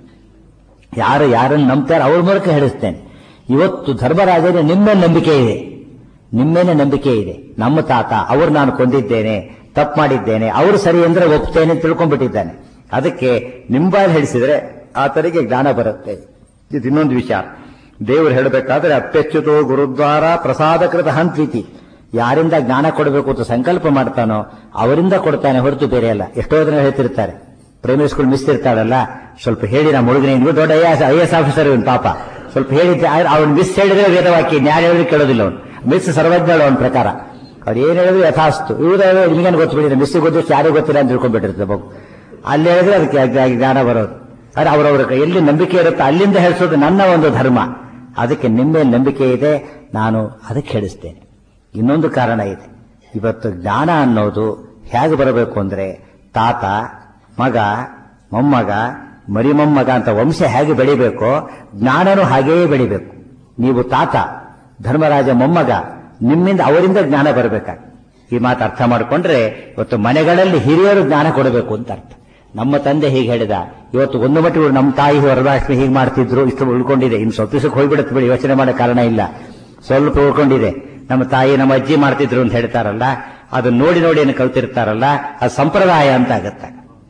S1: ಯಾರು ಯಾರನ್ನು ನಂಬ್ತಾರೆ ಅವ್ರ ಮೂಲಕ ಹೇಳಿಸ್ತೇನೆ ಇವತ್ತು ಧರ್ಮರಾಜನ ನಿಮ್ಮೇಲೆ ನಂಬಿಕೆ ಇದೆ ನಿಮ್ಮೇಲೆ ನಂಬಿಕೆ ಇದೆ ನಮ್ಮ ತಾತ ಅವ್ರು ನಾನು ಕೊಂದಿದ್ದೇನೆ ತಪ್ಪು ಮಾಡಿದ್ದೇನೆ ಅವರು ಸರಿ ಅಂದ್ರೆ ಒಪ್ತೇನೆ ಅಂತ ತಿಳ್ಕೊಂಡ್ಬಿಟ್ಟಿದ್ದಾನೆ ಅದಕ್ಕೆ ನಿಂಬಾಲ್ ಹೇಳಿಸಿದ್ರೆ ಆತನಿಗೆ ಜ್ಞಾನ ಬರುತ್ತೆ ಇದು ಇನ್ನೊಂದು ವಿಚಾರ ದೇವರು ಹೇಳಬೇಕಾದ್ರೆ ಅಪ್ಯಚ್ಯುತೋ ಗುರುದ್ವಾರ ಪ್ರಸಾದಕೃತ ಹಂತ್ವಿತಿ ಯಾರಿಂದ ಜ್ಞಾನ ಕೊಡಬೇಕು ಅಂತ ಸಂಕಲ್ಪ ಮಾಡ್ತಾನೋ ಅವರಿಂದ ಕೊಡ್ತಾನೆ ಹೊರತು ಬೇರೆ ಅಲ್ಲ ಎಷ್ಟೋ ಜನ ಹೇಳ್ತಿರ್ತಾರೆ ಪ್ರೈಮರಿ ಸ್ಕೂಲ್ ಮಿಸ್ ಇರ್ತಾಳಲ್ಲ ಸ್ವಲ್ಪ ಹೇಳಿ ನಮ್ಮ ಹುಡುಗನ ನೀವು ದೊಡ್ಡ ಐ ಎಸ್ ಆಫೀಸರ್ ಇವನ್ ಪಾಪ ಸ್ವಲ್ಪ ಹೇಳಿದ್ದೆ ಅವ್ನು ಮಿಸ್ ಹೇಳಿದ್ರೆ ವೇದವಾಕ್ಯ ನ್ಯಾಯ ಹೇಳಿದ್ರೆ ಕೇಳೋದಿಲ್ಲ ಅವನು ಮಿಸ್ ಸರ್ವಜ್ಞಳು ಅವನ ಪ್ರಕಾರ ಅವ್ರು ಏನ್ ಹೇಳಿದ್ರು ಯಥಾಸ್ತು ಇವ್ರು ನಿಮಗೇನು ಗೊತ್ತುಬಿಡಿದ್ರೆ ಮಿಸ್ ಗೊತ್ತಿಷ್ಟು ಯಾರಿಗೂ ಗೊತ್ತಿಲ್ಲ ಅಂತ ತಿಳ್ಕೊಂಡ್ಬಿಟ್ಟಿರ್ತದೆ ಮಗು ಅಲ್ಲಿ ಹೇಳಿದ್ರೆ ಅದಕ್ಕೆ ಜ್ಞಾನ ಬರೋದು ಆದ್ರೆ ಅವರವರ ಎಲ್ಲಿ ನಂಬಿಕೆ ಇರುತ್ತೋ ಅಲ್ಲಿಂದ ಹೇಳಿಸೋದು ನನ್ನ ಒಂದು ಧರ್ಮ ಅದಕ್ಕೆ ನಿಮ್ಮ ನಂಬಿಕೆ ಇದೆ ನಾನು ಅದಕ್ಕೆ ಹೇಳಿಸ್ತೇನೆ ಇನ್ನೊಂದು ಕಾರಣ ಇದೆ ಇವತ್ತು ಜ್ಞಾನ ಅನ್ನೋದು ಹೇಗೆ ಬರಬೇಕು ಅಂದ್ರೆ ತಾತ ಮಗ ಮೊಮ್ಮಗ ಮರಿಮೊಮ್ಮಗ ಅಂತ ವಂಶ ಹೇಗೆ ಬೆಳಿಬೇಕೋ ಜ್ಞಾನನೂ ಹಾಗೆಯೇ ಬೆಳಿಬೇಕು ನೀವು ತಾತ ಧರ್ಮರಾಜ ಮೊಮ್ಮಗ ನಿಮ್ಮಿಂದ ಅವರಿಂದ ಜ್ಞಾನ ಬರಬೇಕಾಗ ಈ ಮಾತು ಅರ್ಥ ಮಾಡಿಕೊಂಡ್ರೆ ಇವತ್ತು ಮನೆಗಳಲ್ಲಿ ಹಿರಿಯರು ಜ್ಞಾನ ಕೊಡಬೇಕು ಅಂತ ಅರ್ಥ ನಮ್ಮ ತಂದೆ ಹೀಗೆ ಹೇಳಿದ ಇವತ್ತು ಒಂದು ಮಟ್ಟಿಗೆ ನಮ್ಮ ತಾಯಿ ವರಲಕ್ಷ್ಮಿ ಹೀಗೆ ಮಾಡ್ತಿದ್ರು ಇಷ್ಟು ಉಳ್ಕೊಂಡಿದೆ ಇನ್ನು ಸ್ವಲ್ಪ ದಿವಸಕ್ಕೆ ಹೋಗ್ಬಿಡುತ್ತೆ ಬಿಡಿ ಯೋಚನೆ ಮಾಡೋ ಕಾರಣ ಇಲ್ಲ ಸ್ವಲ್ಪ ಉಳ್ಕೊಂಡಿದೆ ನಮ್ಮ ತಾಯಿ ನಮ್ಮ ಅಜ್ಜಿ ಮಾಡ್ತಿದ್ರು ಅಂತ ಹೇಳ್ತಾರಲ್ಲ ಅದು ನೋಡಿ ನೋಡಿ ಏನು ಕಲ್ತಿರ್ತಾರಲ್ಲ ಅದು ಸಂಪ್ರದಾಯ ಅಂತ ಆಗತ್ತೆ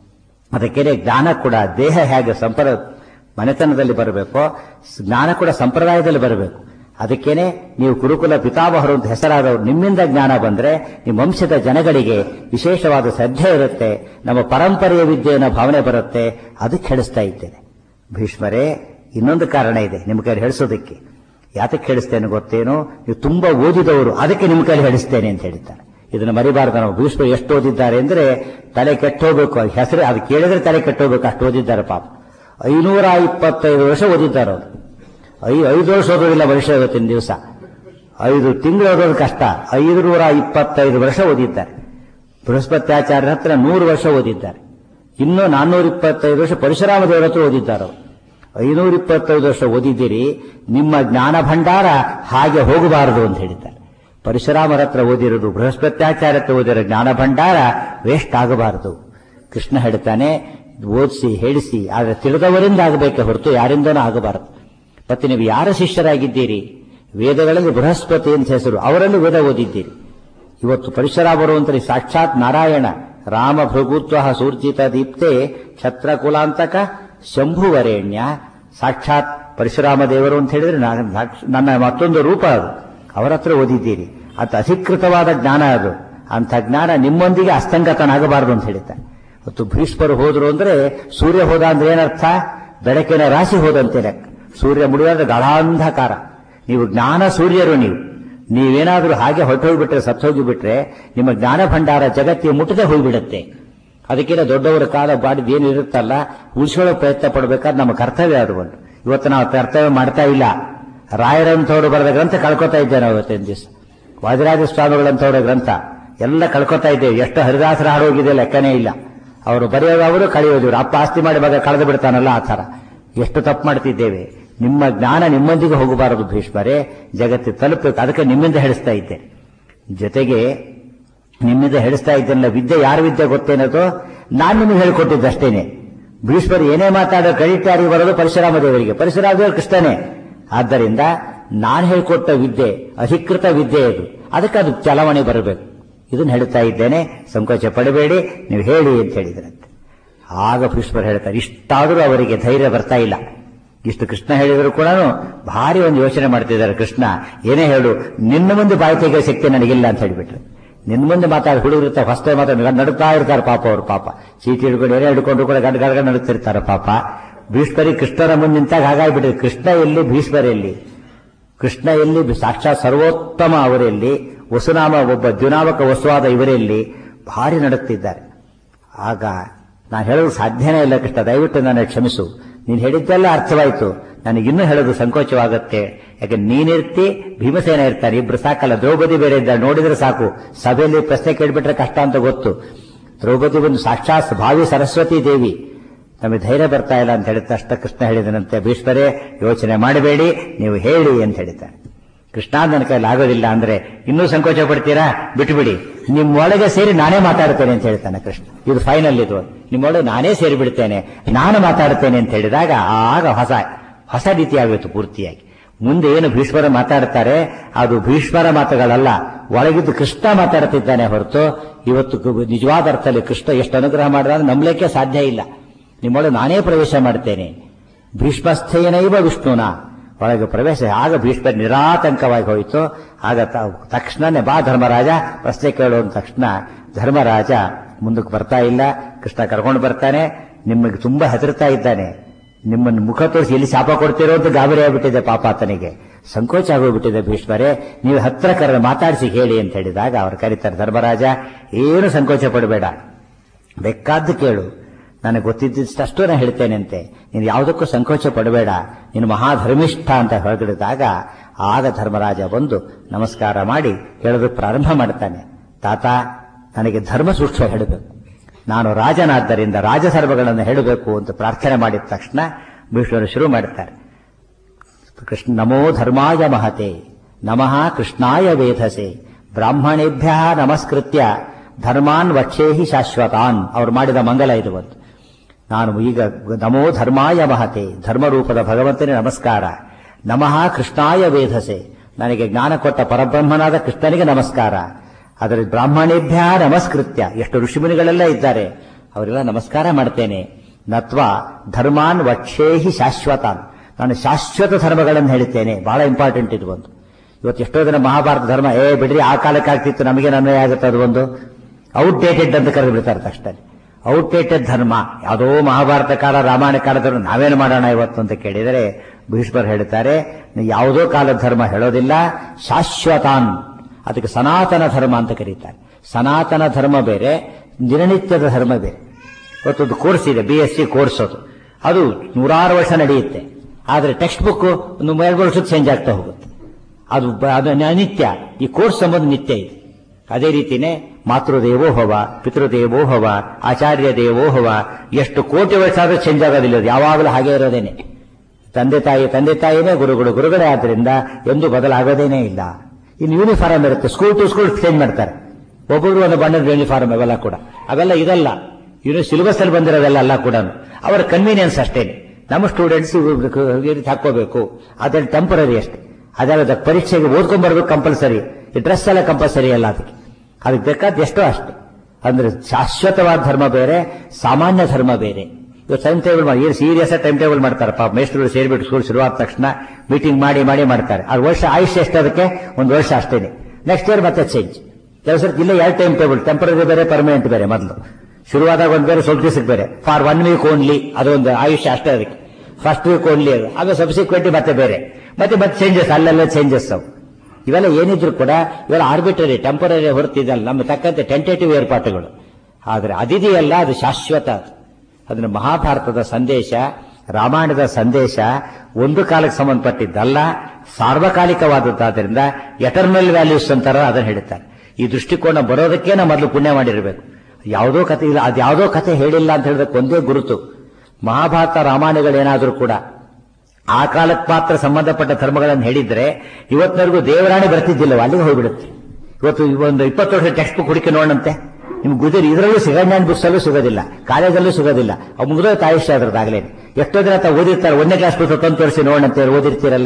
S1: ಅದಕ್ಕೆ ಜ್ಞಾನ ಕೂಡ ದೇಹ ಹೇಗೆ ಸಂಪ್ರ ಮನೆತನದಲ್ಲಿ ಬರಬೇಕೋ ಜ್ಞಾನ ಕೂಡ ಸಂಪ್ರದಾಯದಲ್ಲಿ ಬರಬೇಕು ಅದಕ್ಕೇನೆ ನೀವು ಕುರುಕುಲ ಪಿತಾಮಹರು ಅಂತ ಹೆಸರಾದವರು ನಿಮ್ಮಿಂದ ಜ್ಞಾನ ಬಂದ್ರೆ ನಿಮ್ಮ ವಂಶದ ಜನಗಳಿಗೆ ವಿಶೇಷವಾದ ಶ್ರದ್ಧೆ ಇರುತ್ತೆ ನಮ್ಮ ಪರಂಪರೆಯ ವಿದ್ಯೆಯ ಭಾವನೆ ಬರುತ್ತೆ ಅದಕ್ಕೆ ಹೇಳಿಸ್ತಾ ಇದ್ದೇನೆ ಭೀಷ್ಮರೇ ಇನ್ನೊಂದು ಕಾರಣ ಇದೆ ನಿಮ್ಮ ಕೈಲಿ ಹೇಳಿಸೋದಕ್ಕೆ ಯಾತಕ್ಕೆ ಹೇಳಿಸ್ತೇನೆ ಗೊತ್ತೇನು ನೀವು ತುಂಬಾ ಓದಿದವರು ಅದಕ್ಕೆ ನಿಮ್ಮ ಕೈಲಿ ಹೇಳಿಸ್ತೇನೆ ಅಂತ ಹೇಳ್ತಾರೆ ಇದನ್ನು ಮರಿಬಾರ್ದು ನಾವು ಭೀಷ್ಮ ಎಷ್ಟು ಓದಿದ್ದಾರೆ ಅಂದ್ರೆ ತಲೆ ಕೆಟ್ಟೋಗ್ಬೇಕು ಹೆಸರು ಅದು ಕೇಳಿದ್ರೆ ತಲೆ ಕೆಟ್ಟೋಗ್ಬೇಕು ಅಷ್ಟು ಓದಿದ್ದಾರೆ ಪಾಪ ಐನೂರ ಇಪ್ಪತ್ತೈದು ವರ್ಷ ಓದಿದ್ದಾರೆ ಅವರು ಐ ಐದು ವರ್ಷ ಓದೋದಿಲ್ಲ ವರ್ಷ ಇವತ್ತಿನ ದಿವಸ ಐದು ತಿಂಗಳು ಓದೋದು ಕಷ್ಟ ಐದು ನೂರ ಇಪ್ಪತ್ತೈದು ವರ್ಷ ಓದಿದ್ದಾರೆ ಬೃಹಸ್ಪತ್ಯಾಚಾರ್ಯ ಹತ್ರ ನೂರು ವರ್ಷ ಓದಿದ್ದಾರೆ ಇನ್ನು ನಾನ್ನೂರ ಇಪ್ಪತ್ತೈದು ವರ್ಷ ಪರಶುರಾಮ ದೇವರ ಹತ್ರ ಓದಿದ್ದಾರೆ ಅವರು ಐನೂರ ಇಪ್ಪತ್ತೈದು ವರ್ಷ ಓದಿದ್ದೀರಿ ನಿಮ್ಮ ಜ್ಞಾನ ಭಂಡಾರ ಹಾಗೆ ಹೋಗಬಾರದು ಅಂತ ಹೇಳಿದ್ದಾರೆ ಪರಶುರಾಮರ ಹತ್ರ ಓದಿರೋದು ಬೃಹಸ್ಪತ್ಯಾಚಾರ್ಯ ಹತ್ರ ಓದಿರೋ ಜ್ಞಾನ ಭಂಡಾರ ವೇಸ್ಟ್ ಆಗಬಾರದು ಕೃಷ್ಣ ಹೇಳ್ತಾನೆ ಓದಿಸಿ ಹೇಳಿಸಿ ಆದರೆ ತಿಳಿದವರಿಂದ ಆಗಬೇಕೆ ಹೊರತು ಯಾರಿಂದನೂ ಆಗಬಾರದು ಮತ್ತೆ ನೀವು ಯಾರ ಶಿಷ್ಯರಾಗಿದ್ದೀರಿ ವೇದಗಳಲ್ಲಿ ಬೃಹಸ್ಪತಿ ಅಂತ ಹೆಸರು ಅವರಲ್ಲೂ ವೇದ ಓದಿದ್ದೀರಿ ಇವತ್ತು ಪರಶುರಾಮರು ಅಂತ ಸಾಕ್ಷಾತ್ ನಾರಾಯಣ ರಾಮ ಭೃಗುತ್ವ ಸೂರ್ಜಿತ ದೀಪ್ತೆ ಛತ್ರಕುಲಾಂತಕ ಶಂಭುವರೇಣ್ಯ ಸಾಕ್ಷಾತ್ ಪರಶುರಾಮ ದೇವರು ಅಂತ ಹೇಳಿದ್ರೆ ನನ್ನ ಮತ್ತೊಂದು ರೂಪ ಅದು ಅವರ ಹತ್ರ ಓದಿದ್ದೀರಿ ಅದು ಅಧಿಕೃತವಾದ ಜ್ಞಾನ ಅದು ಅಂತ ಜ್ಞಾನ ನಿಮ್ಮೊಂದಿಗೆ ಅಸ್ತಂಗತನಾಗಬಾರದು ಅಂತ ಹೇಳ್ತಾರೆ ಮತ್ತು ಭೀಷ್ಮರು ಹೋದ್ರು ಅಂದ್ರೆ ಸೂರ್ಯ ಹೋದ ಅಂದ್ರೆ ಏನರ್ಥ ಬೆಳಕಿನ ರಾಶಿ ಹೋದಂತೆ ಲೆಕ್ಕ ಸೂರ್ಯ ಮುಡಿಯೋದ್ರೆ ಗಾಢಾಂಧಕಾರ ನೀವು ಜ್ಞಾನ ಸೂರ್ಯರು ನೀವು ನೀವೇನಾದ್ರೂ ಹಾಗೆ ಹೊಟ್ಟೋಗ್ಬಿಟ್ರೆ ಸತ್ತೋಗಿಬಿಟ್ರೆ ನಿಮ್ಮ ಜ್ಞಾನ ಭಂಡಾರ ಜಗತ್ತಿಗೆ ಮುಟ್ಟದೆ ಹೋಗ್ಬಿಡುತ್ತೆ ಅದಕ್ಕಿಂತ ದೊಡ್ಡವರ ಕಾಲ ಬಾಡಿದ ಏನು ಇರುತ್ತಲ್ಲ ಉಳಿಸ್ಕೊಳ್ಳೋ ಪ್ರಯತ್ನ ಪಡಬೇಕಾದ್ರೆ ನಮ್ಮ ಕರ್ತವ್ಯ ಅದು ಒಂದು ಇವತ್ತು ನಾವು ಕರ್ತವ್ಯ ಮಾಡ್ತಾ ಇಲ್ಲ ರಾಯರಂಥವ್ರು ಬರೆದ ಗ್ರಂಥ ಕಳ್ಕೊತಾ ಇದ್ದೇವೆ ನಾವು ಇವತ್ತಿನ ದಿವಸ ವಾದಿರಾಜ ಸ್ವಾಮಿಗಳಂತವರ ಗ್ರಂಥ ಎಲ್ಲ ಕಳ್ಕೊತಾ ಇದ್ದೇವೆ ಎಷ್ಟು ಹರಿದಾಸರ ಹಾಡೋಗಿದೆ ಲೆಕ್ಕನೇ ಇಲ್ಲ ಅವರು ಬರೆಯೋದು ಅವರು ಕಳೆಯೋದು ಅಪ್ಪ ಆಸ್ತಿ ಮಾಡಿ ಮಗ ಕಳೆದು ಬಿಡ್ತಾನಲ್ಲ ಆ ಥರ ಎಷ್ಟು ತಪ್ಪು ಮಾಡ್ತಿದ್ದೇವೆ ನಿಮ್ಮ ಜ್ಞಾನ ನಿಮ್ಮೊಂದಿಗೆ ಹೋಗಬಾರದು ಭೀಷ್ಮರೇ ಜಗತ್ತು ತಲುಪಬೇಕು ಅದಕ್ಕೆ ನಿಮ್ಮಿಂದ ಹೇಳಿಸ್ತಾ ಇದ್ದೆ ಜೊತೆಗೆ ನಿಮ್ಮಿಂದ ಹೇಳಿಸ್ತಾ ಇದ್ದೇನಲ್ಲ ವಿದ್ಯೆ ಯಾರ ವಿದ್ಯೆ ಗೊತ್ತೇನದು ನಾನು ನಿಮಗೆ ಹೇಳಿಕೊಟ್ಟಿದ್ದಷ್ಟೇನೆ ಭೀಷ್ಮರು ಏನೇ ಮಾತಾಡೋ ಕ್ರೆಡಿಟ್ ಯಾರಿಗೆ ಬರೋದು ಪರಶುರಾಮ ದೇವರಿಗೆ ಪರಶುರಾಮ ದೇವರು ಕೃಷ್ಣನೇ ಆದ್ದರಿಂದ ನಾನು ಹೇಳಿಕೊಟ್ಟ ವಿದ್ಯೆ ಅಧಿಕೃತ ವಿದ್ಯೆ ಇದು ಅದಕ್ಕೆ ಅದು ಚಲಾವಣೆ ಬರಬೇಕು ಇದನ್ನ ಹೇಳ್ತಾ ಇದ್ದೇನೆ ಸಂಕೋಚ ಪಡಬೇಡಿ ನೀವು ಹೇಳಿ ಅಂತ ಹೇಳಿದ್ರಂತೆ ಆಗ ಭೀಷ್ಮರು ಹೇಳ್ತಾರೆ ಇಷ್ಟಾದರೂ ಅವರಿಗೆ ಧೈರ್ಯ ಬರ್ತಾ ಇಲ್ಲ ಇಷ್ಟು ಕೃಷ್ಣ ಹೇಳಿದ್ರು ಕೂಡ ಭಾರಿ ಒಂದು ಯೋಚನೆ ಮಾಡ್ತಿದ್ದಾರೆ ಕೃಷ್ಣ ಏನೇ ಹೇಳು ನಿನ್ನ ಮುಂದೆ ಬಾಯಿ ತೆಗೆಯೋ ಶಕ್ತಿ ನನಗಿಲ್ಲ ಅಂತ ಹೇಳಿಬಿಟ್ರು ನಿನ್ನ ಮುಂದೆ ಮಾತಾಡಿ ಹುಡುಗಿರ್ತಾರೆ ಫಸ್ಟ್ ಟೈಮ್ ಮಾತಾಡಿ ನಡುತ್ತಾ ಇರ್ತಾರೆ ಪಾಪ ಅವ್ರು ಪಾಪ ಚೀಟಿ ಹಿಡ್ಕೊಂಡು ಏನೇ ಹಿಡ್ಕೊಂಡು ಕೂಡ ಗಡ್ ಗಡ್ಗ ನಡುತ್ತಿರ್ತಾರೆ ಪಾಪ ಭೀಷ್ಮರಿ ಕೃಷ್ಣನ ಮುಂದೆ ನಿಂತಾಗ ಹಾಗಾಗ್ಬಿಟ್ಟಿದೆ ಕೃಷ್ಣ ಎಲ್ಲಿ ಭೀಷ್ಮರ ಎಲ್ಲಿ ಕೃಷ್ಣ ಎಲ್ಲಿ ಸಾಕ್ಷಾತ್ ಸರ್ವೋತ್ತಮ ಅವರೆಲ್ಲಿ ವಸುನಾಮ ಒಬ್ಬ ದ್ಯುನಾಮಕ ವಸುವಾದ ಇವರೆಲ್ಲಿ ಭಾರಿ ನಡುತ್ತಿದ್ದಾರೆ ಆಗ ನಾನು ಹೇಳೋದು ಸಾಧ್ಯನೇ ಇಲ್ಲ ಕೃಷ್ಣ ದಯವಿಟ್ಟು ನನ್ನ ಕ್ಷಮಿಸು ನೀನು ಹೇಳಿದ್ದೆಲ್ಲ ಅರ್ಥವಾಯಿತು ನನಗಿನ್ನೂ ಹೇಳೋದು ಸಂಕೋಚವಾಗುತ್ತೆ ಯಾಕೆ ನೀನಿರ್ತಿ ಭೀಮಸೇನ ಇರ್ತಾನೆ ಇಬ್ರು ಸಾಕಲ್ಲ ದ್ರೌಪದಿ ಬೇರೆ ಇದ್ದ ನೋಡಿದ್ರೆ ಸಾಕು ಸಭೆಯಲ್ಲಿ ಪ್ರಶ್ನೆ ಕೇಳಿಬಿಟ್ರೆ ಕಷ್ಟ ಅಂತ ಗೊತ್ತು ದ್ರೌಪದಿ ಒಂದು ಸಾಕ್ಷಾತ್ ಭಾವಿ ಸರಸ್ವತಿ ದೇವಿ ನಮಗೆ ಧೈರ್ಯ ಬರ್ತಾ ಇಲ್ಲ ಅಂತ ಹೇಳಿದ ತಕ್ಷಣ ಕೃಷ್ಣ ಹೇಳಿದನಂತೆ ಭೀಷ್ಮರೇ ಯೋಚನೆ ಮಾಡಬೇಡಿ ನೀವು ಹೇಳಿ ಅಂತ ಹೇಳಿದ್ದಾರೆ ಕೃಷ್ಣ ನನ್ನ ಕೈಲಿ ಆಗೋದಿಲ್ಲ ಅಂದ್ರೆ ಇನ್ನೂ ಸಂಕೋಚ ಪಡ್ತೀರಾ ಬಿಟ್ಟುಬಿಡಿ ನಿಮ್ಮೊಳಗೆ ಸೇರಿ ನಾನೇ ಮಾತಾಡ್ತೇನೆ ಅಂತ ಹೇಳ್ತಾನೆ ಕೃಷ್ಣ ಇದು ಫೈನಲ್ ಇದು ನಿಮ್ಮೊಳಗೆ ನಾನೇ ಸೇರಿ ಬಿಡ್ತೇನೆ ನಾನು ಮಾತಾಡ್ತೇನೆ ಅಂತ ಹೇಳಿದಾಗ ಆಗ ಹೊಸ ಹೊಸ ರೀತಿ ಆಗೋಯ್ತು ಪೂರ್ತಿಯಾಗಿ ಮುಂದೆ ಏನು ಭೀಷ್ಮರ ಮಾತಾಡ್ತಾರೆ ಅದು ಭೀಷ್ಮರ ಮಾತುಗಳಲ್ಲ ಒಳಗಿದ್ದು ಕೃಷ್ಣ ಮಾತಾಡ್ತಿದ್ದಾನೆ ಹೊರತು ಇವತ್ತು ಕು- ನಿಜವಾದ ಅರ್ಥದಲ್ಲಿ ಕೃಷ್ಣ ಎಷ್ಟು ಅನುಗ್ರಹ ಮಾಡಿದ್ರೆ ನಂಬಲಿಕ್ಕೆ ಸಾಧ್ಯ ಇಲ್ಲ ನಿಮ್ಮೊಳಗೆ ನಾನೇ ಪ್ರವೇಶ ಮಾಡ್ತೇನೆ ಭೀಷ್ಮಸ್ಥೇನೈವ ವಿಷ್ಣುನ ಒಳಗೆ ಪ್ರವೇಶ ಆಗ ಭೀಷ್ಮ ನಿರಾತಂಕವಾಗಿ ಹೋಯಿತು ಆಗ ತ- ತಕ್ಷಣನೇ ಬಾ ಧರ್ಮರಾಜ ಪ್ರಶ್ನೆ ಕೇಳುವ ತಕ್ಷಣ ಧರ್ಮರಾಜ ಮುಂದಕ್ಕೆ ಬರ್ತಾ ಇಲ್ಲ ಕೃಷ್ಣ ಕರ್ಕೊಂಡು ಬರ್ತಾನೆ ನಿಮಗೆ ತುಂಬಾ ಹೆದರ್ತಾ ಇದ್ದಾನೆ ನಿಮ್ಮನ್ನು ಮುಖ ತೋರಿಸಿ ಎಲ್ಲಿ ಶಾಪ ಕೊಡ್ತಿರೋ ಅಂತ ಗಾಬರಿ ಆಗ್ಬಿಟ್ಟಿದೆ ಪಾಪ ಆತನಿಗೆ ಸಂಕೋಚ ಆಗೋಗ್ಬಿಟ್ಟಿದೆ ಭೀಷ್ಮರೇ ನೀವು ಹತ್ರ ಕರೆದು ಮಾತಾಡಿಸಿ ಹೇಳಿ ಅಂತ ಹೇಳಿದಾಗ ಅವ್ರು ಕರೀತಾರೆ ಧರ್ಮರಾಜ ಏನು ಸಂಕೋಚ ಪಡಬೇಡ ಬೇಕಾದ್ದು ಕೇಳು ನನಗೆ ಗೊತ್ತಿದ್ದಷ್ಟು ನಾನು ಹೇಳ್ತೇನೆ ಅಂತೆ ನೀನು ಯಾವುದಕ್ಕೂ ಸಂಕೋಚ ಪಡಬೇಡ ನೀನು ಮಹಾಧರ್ಮಿಷ್ಠ ಅಂತ ಹೊರಗಿಡಿದಾಗ ಆಗ ಧರ್ಮರಾಜ ಬಂದು ನಮಸ್ಕಾರ ಮಾಡಿ ಹೇಳೋದಕ್ಕೆ ಪ್ರಾರಂಭ ಮಾಡ್ತಾನೆ ತಾತ ನನಗೆ ಧರ್ಮ ಸೂಕ್ಷ್ಮ ಹೇಳಬೇಕು ನಾನು ರಾಜನಾದ್ದರಿಂದ ರಾಜಸರ್ವಗಳನ್ನು ಹೇಳಬೇಕು ಅಂತ ಪ್ರಾರ್ಥನೆ ಮಾಡಿದ ತಕ್ಷಣ ಭೀಷ್ಮರು ಶುರು ಮಾಡುತ್ತಾರೆ ಕೃಷ್ಣ ನಮೋ ಧರ್ಮಾಯ ಮಹತೆ ನಮಃ ಕೃಷ್ಣಾಯ ವೇಧಸೆ ಬ್ರಾಹ್ಮಣೇಭ್ಯ ನಮಸ್ಕೃತ್ಯ ಧರ್ಮಾನ್ ವಕ್ಷೇಹಿ ಶಾಶ್ವತಾನ್ ಅವ್ರು ಮಾಡಿದ ಮಂಗಲ ಇದು ಒಂದು ನಾನು ಈಗ ನಮೋ ಧರ್ಮಾಯ ಮಹತೆ ಧರ್ಮರೂಪದ ಭಗವಂತನೇ ನಮಸ್ಕಾರ ನಮಃ ಕೃಷ್ಣಾಯ ವೇಧಸೆ ನನಗೆ ಜ್ಞಾನ ಕೊಟ್ಟ ಪರಬ್ರಹ್ಮನಾದ ಕೃಷ್ಣನಿಗೆ ನಮಸ್ಕಾರ ಅದರ ಬ್ರಾಹ್ಮಣೇಭ್ಯ ನಮಸ್ಕೃತ್ಯ ಎಷ್ಟು ಋಷಿಮುನಿಗಳೆಲ್ಲ ಇದ್ದಾರೆ ಅವರೆಲ್ಲ ನಮಸ್ಕಾರ ಮಾಡ್ತೇನೆ ನತ್ವ ಧರ್ಮಾನ್ ವಕ್ಷೇಹಿ ಶಾಶ್ವತಾನ್ ನಾನು ಶಾಶ್ವತ ಧರ್ಮಗಳನ್ನು ಹೇಳ್ತೇನೆ ಬಹಳ ಇಂಪಾರ್ಟೆಂಟ್ ಇದು ಒಂದು ಇವತ್ತು ಎಷ್ಟೋ ಜನ ಮಹಾಭಾರತ ಧರ್ಮ ಏ ಬಿಡ್ರಿ ಆ ಕಾಲಕ್ಕೆ ಆಗ್ತಿತ್ತು ನಮಗೆ ಅನ್ವಯ ಆಗುತ್ತೆ ಅದು ಒಂದು ಔಟ್ಡೇಟೆಡ್ ಅಂತ ಕರೆದು ಬಿಡ್ತಾರೆ ತಕ್ಷಣ ಔಟ್ಡೇಟೆಡ್ ಧರ್ಮ ಯಾವುದೋ ಮಹಾಭಾರತ ಕಾಲ ರಾಮಾಯಣ ಕಾಲದ ನಾವೇನು ಮಾಡೋಣ ಇವತ್ತು ಅಂತ ಕೇಳಿದರೆ ಭೀಷ್ಮರು ಹೇಳ್ತಾರೆ ನೀವು ಯಾವುದೋ ಕಾಲದ ಧರ್ಮ ಹೇಳೋದಿಲ್ಲ ಶಾಶ್ವತಾನ್ ಅದಕ್ಕೆ ಸನಾತನ ಧರ್ಮ ಅಂತ ಕರೀತಾರೆ ಸನಾತನ ಧರ್ಮ ಬೇರೆ ದಿನನಿತ್ಯದ ಧರ್ಮ ಬೇರೆ ಇವತ್ತೊಂದು ಕೋರ್ಸ್ ಇದೆ ಬಿ ಎಸ್ ಸಿ ಕೋರ್ಸ್ ಅದು ಅದು ನೂರಾರು ವರ್ಷ ನಡೆಯುತ್ತೆ ಆದರೆ ಟೆಕ್ಸ್ಟ್ ಬುಕ್ ಒಂದು ಎರಡು ವರ್ಷಕ್ಕೆ ಚೇಂಜ್ ಆಗ್ತಾ ಹೋಗುತ್ತೆ ಅದು ಬ- ಅದು ನಿತ್ಯ ಈ ಕೋರ್ಸ್ ಸಂಬಂಧ ನಿತ್ಯ ಇದೆ ಅದೇ ರೀತಿನೇ ಮಾತೃದೇವೋ ಭವ ಪಿತೃದೇವೋ ಭವ ಆಚಾರ್ಯ ದೇವೋ ಭವ ಎಷ್ಟು ಕೋಟಿ ವರ್ಷ ಆದ್ರೂ ಚೇಂಜ್ ಆಗೋದಿಲ್ಲ ಅದು ಯಾವಾಗಲೂ ಹಾಗೆ ಇರೋದೇನೆ ತಂದೆ ತಾಯಿ ತಂದೆ ತಾಯಿನೇ ಗುರುಗಳು ಗುರುಗಳೇ ಆದ್ರಿಂದ ಎಂದು ಬದಲಾಗೋದೇನೇ ಇಲ್ಲ ಇನ್ನು ಯೂನಿಫಾರ್ಮ್ ಇರುತ್ತೆ ಸ್ಕೂಲ್ ಟು ಸ್ಕೂಲ್ ಚೇಂಜ್ ಮಾಡ್ತಾರೆ ಒಬ್ಬೊಬ್ರು ಒಂದು ಬಣ್ಣದ ಯೂನಿಫಾರ್ಮ್ ಅವೆಲ್ಲ ಕೂಡ ಅವೆಲ್ಲ ಇದಲ್ಲ ಇನ್ನು ಸಿಲೆಬಸ್ ಅಲ್ಲಿ ಬಂದಿರೋದೆಲ್ಲ ಅಲ್ಲ ಕೂಡ ಅವರ ಕನ್ವೀನಿಯನ್ಸ್ ಅಷ್ಟೇನೆ ನಮ್ಮ ಸ್ಟೂಡೆಂಟ್ಸ್ ರೀತಿ ಹಾಕೋಬೇಕು ಅದ್ರಲ್ಲಿ ಟೆಂಪರರಿ ಅಷ್ಟೇ ಅದೆಲ್ಲ ಪರೀಕ್ಷೆಗೆ ಓದ್ಕೊಂಡ್ ಬರ್ಬೇಕು ಕಂಪಲ್ಸರಿ ಈ ಡ್ರೆಸ್ ಎಲ್ಲ ಕಂಪಲ್ಸರಿ ಅಲ್ಲ ಅದಕ್ಕೆ ಅದಕ್ಕೆ ಬೇಕಾದ ಎಷ್ಟೋ ಅಷ್ಟೇ ಅಂದ್ರೆ ಶಾಶ್ವತವಾದ ಧರ್ಮ ಬೇರೆ ಸಾಮಾನ್ಯ ಧರ್ಮ ಬೇರೆ ಇವತ್ತು ಟೈಮ್ ಟೇಬಲ್ ಮಾಡಿ ಏನು ಸೀರಿಯಸ್ ಟೈಮ್ ಟೇಬಲ್ ಮಾಡ್ತಾರೆ ಪಾಪ ಮೇಸ್ಟ್ರುಗಳು ಸೇರಿಬಿಟ್ಟು ಸ್ಕೂಲ್ ಶುರುವಾದ ತಕ್ಷಣ ಮೀಟಿಂಗ್ ಮಾಡಿ ಮಾಡಿ ಮಾಡ್ತಾರೆ ಆ ವರ್ಷ ಆಯುಷ್ಯ ಎಷ್ಟು ಅದಕ್ಕೆ ಒಂದು ವರ್ಷ ಅಷ್ಟೇನೆ ನೆಕ್ಸ್ಟ್ ಇಯರ್ ಮತ್ತೆ ಚೇಂಜ್ ಕೆಲವು ಸರ್ತಿ ಇಲ್ಲ ಎರಡು ಟೈಮ್ ಟೇಬಲ್ ಟೆಂಪರರಿ ಬೇರೆ ಪರ್ಮನೆಂಟ್ ಬೇರೆ ಮೊದಲು ಶುರುವಾದಾಗ ಒಂದು ಬೇರೆ ಸ್ವಲ್ಪ ದಿವಸಕ್ಕೆ ಬೇರೆ ಫಾರ್ ಒನ್ ವೀಕ್ ಓನ್ಲಿ ಅದೊಂದು ಆಯುಷ್ಯ ಅಷ್ಟೇ ಅದಕ್ಕೆ ಫಸ್ಟ್ ವೀಕ್ ಓನ್ಲಿ ಅದು ಆಮೇಲೆ ಸಬ್ಸಿಕ್ವೆಂಟ್ ಮತ್ತೆ ಬೇರೆ ಮತ್ತೆ ಮತ್ತೆ ಚೇಂಜಸ್ ಅಲ್ಲೆಲ್ಲ ಚೇಂಜಸ್ ಅವು ಇವೆಲ್ಲ ಏನಿದ್ರು ಕೂಡ ಇವೆಲ್ಲ ಆರ್ಬಿಟರಿ ಟೆಂಪರರಿ ಹೊರತಿದಲ್ಲ ನಮ್ಮ ತಕ್ಕಂತೆ ಟೆಂಟೇಟಿವ್ ಏರ್ಪಾಟುಗಳು ಆದರೆ ಅದಿದೆಯಲ್ಲ ಅದು ಶಾಶ್ವತ ಅದು ಅದನ್ನ ಮಹಾಭಾರತದ ಸಂದೇಶ ರಾಮಾಯಣದ ಸಂದೇಶ ಒಂದು ಕಾಲಕ್ಕೆ ಸಂಬಂಧಪಟ್ಟಿದ್ದಲ್ಲ ಸಾರ್ವಕಾಲಿಕವಾದದ್ದಾದ್ರಿಂದ ಎಟರ್ನಲ್ ವ್ಯಾಲ್ಯೂಸ್ ಅಂತಾರ ಅದನ್ನು ಹೇಳ್ತಾರೆ ಈ ದೃಷ್ಟಿಕೋನ ಬರೋದಕ್ಕೆ ನಾವು ಮೊದಲು ಪುಣ್ಯ ಮಾಡಿರಬೇಕು ಯಾವುದೋ ಕತೆ ಇಲ್ಲ ಅದು ಯಾವುದೋ ಕತೆ ಹೇಳಿಲ್ಲ ಅಂತ ಹೇಳಿದಕ್ಕೆ ಒಂದೇ ಗುರುತು ಮಹಾಭಾರತ ರಾಮಾಯಣಗಳೇನಾದರೂ ಕೂಡ ಆ ಕಾಲಕ್ಕೆ ಮಾತ್ರ ಸಂಬಂಧಪಟ್ಟ ಧರ್ಮಗಳನ್ನು ಹೇಳಿದ್ರೆ ಇವತ್ತಿನವರೆಗೂ ದೇವರಾಣಿ ಬರ್ತಿದ್ದಿಲ್ಲ ಅಲ್ಲಿಗೆ ಹೋಗ್ಬಿಡುತ್ತೆ ಇವತ್ತು ಒಂದು ಇಪ್ಪತ್ತು ವರ್ಷ ಟೆಕ್ಸ್ಟ್ ಬುಕ್ ಹುಡುಕಿ ನೋಡಂತೆ ನಿಮ್ಗೆ ಗುಜರಿ ಇದರಲ್ಲೂ ಸಿಗಂಜಾನ್ ಬುಕ್ಸಲ್ಲೂ ಸಿಗೋದಿಲ್ಲ ಕಾಲೇಜಲ್ಲೂ ಸಿಗೋದಿಲ್ಲ ಅವು ಮುಗಿದೋ ತಾಯಿಷ್ಟ ಅದ್ರದ್ದಾಗಲೇ ಎಷ್ಟೋ ಜನ ತಾವು ಓದಿರ್ತಾರೆ ಒಂದನೇ ಕ್ಲಾಸ್ ಬಿಟ್ಟು ತಂದು ತೋರಿಸಿ ನೋಡಂತೆ ಓದಿರ್ತೀರಲ್ಲ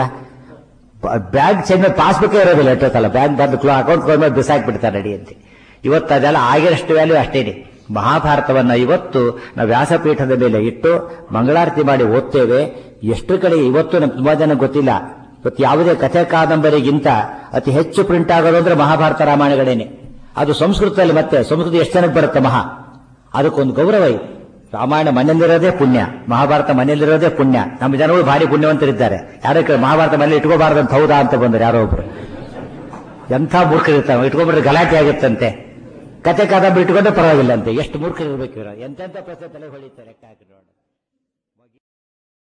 S1: ಬ್ಯಾಂಕ್ ಚೇಂಜ್ ಪಾಸ್ಬುಕ್ ಇರೋದಿಲ್ಲ ಎಷ್ಟೊತ್ತಲ್ಲ ಬ್ಯಾಂಕ್ ಬಂದು ಅಕೌಂಟ್ ಮೇಲೆ ಬಿಸಾಕ್ಬಿಡ್ತಾರೆ ನಡಿ ಅಂತ ಇವತ್ತು ಅದೆಲ್ಲ ಆಗಿರಷ್ಟು ವ್ಯಾಲ್ಯೂ ಅಷ್ಟೇನೆ ಮಹಾಭಾರತವನ್ನ ಇವತ್ತು ನಾವು ವ್ಯಾಸಪೀಠದ ಮೇಲೆ ಇಟ್ಟು ಮಂಗಳಾರತಿ ಮಾಡಿ ಓದ್ತೇವೆ ಎಷ್ಟು ಕಡೆ ಇವತ್ತು ನಮ್ಗೆ ತುಂಬಾ ಜನ ಗೊತ್ತಿಲ್ಲ ಇವತ್ತು ಯಾವುದೇ ಕಥೆ ಕಾದಂಬರಿಗಿಂತ ಅತಿ ಹೆಚ್ಚು ಪ್ರಿಂಟ್ ಆಗೋದು ಅಂದ್ರೆ ಮಹಾಭಾರತ ರಾಮಾಯಣಗಳೇನೆ ಅದು ಸಂಸ್ಕೃತದಲ್ಲಿ ಮತ್ತೆ ಸಂಸ್ಕೃತ ಎಷ್ಟು ಜನಕ್ಕೆ ಬರುತ್ತೆ ಮಹಾ ಅದಕ್ಕೊಂದು ಗೌರವ ಇದೆ ರಾಮಾಯಣ ಮನೆಯಲ್ಲಿರೋದೇ ಪುಣ್ಯ ಮಹಾಭಾರತ ಮನೆಯಲ್ಲಿರೋದೇ ಪುಣ್ಯ ನಮ್ಮ ಜನಗಳು ಭಾರಿ ಪುಣ್ಯವಂತರಿದ್ದಾರೆ ಯಾರೋ ಕೇಳಿ ಮಹಾಭಾರತ ಮನೇಲಿ ಇಟ್ಕೋಬಾರ್ದಂತ ಹೌದಾ ಅಂತ ಬಂದರು ಯಾರೋ ಒಬ್ರು ಎಂಥ ಮೂರ್ಖರಿರ್ತಾವೆ ಇಟ್ಕೊಂಡ್ಬಿಟ್ರೆ ಗಲಾಟೆ ಆಗುತ್ತಂತೆ ಕತೆ ಕಾದಂಬರಿ ಇಟ್ಕೊಂಡ್ರೆ ಪರವಾಗಿಲ್ಲ ಅಂತೆ ಎಷ್ಟು ಮೂರ್ಖರಿರ್ಬೇಕು ಇವರು ಎಂತೆಂಥ ಪ್ರಶ್ನೆ ತಲೆ ಹೊಳಿತಾರೆ ಲೆಕ್ಕ ಹಾಕಿ ನೋಡಿ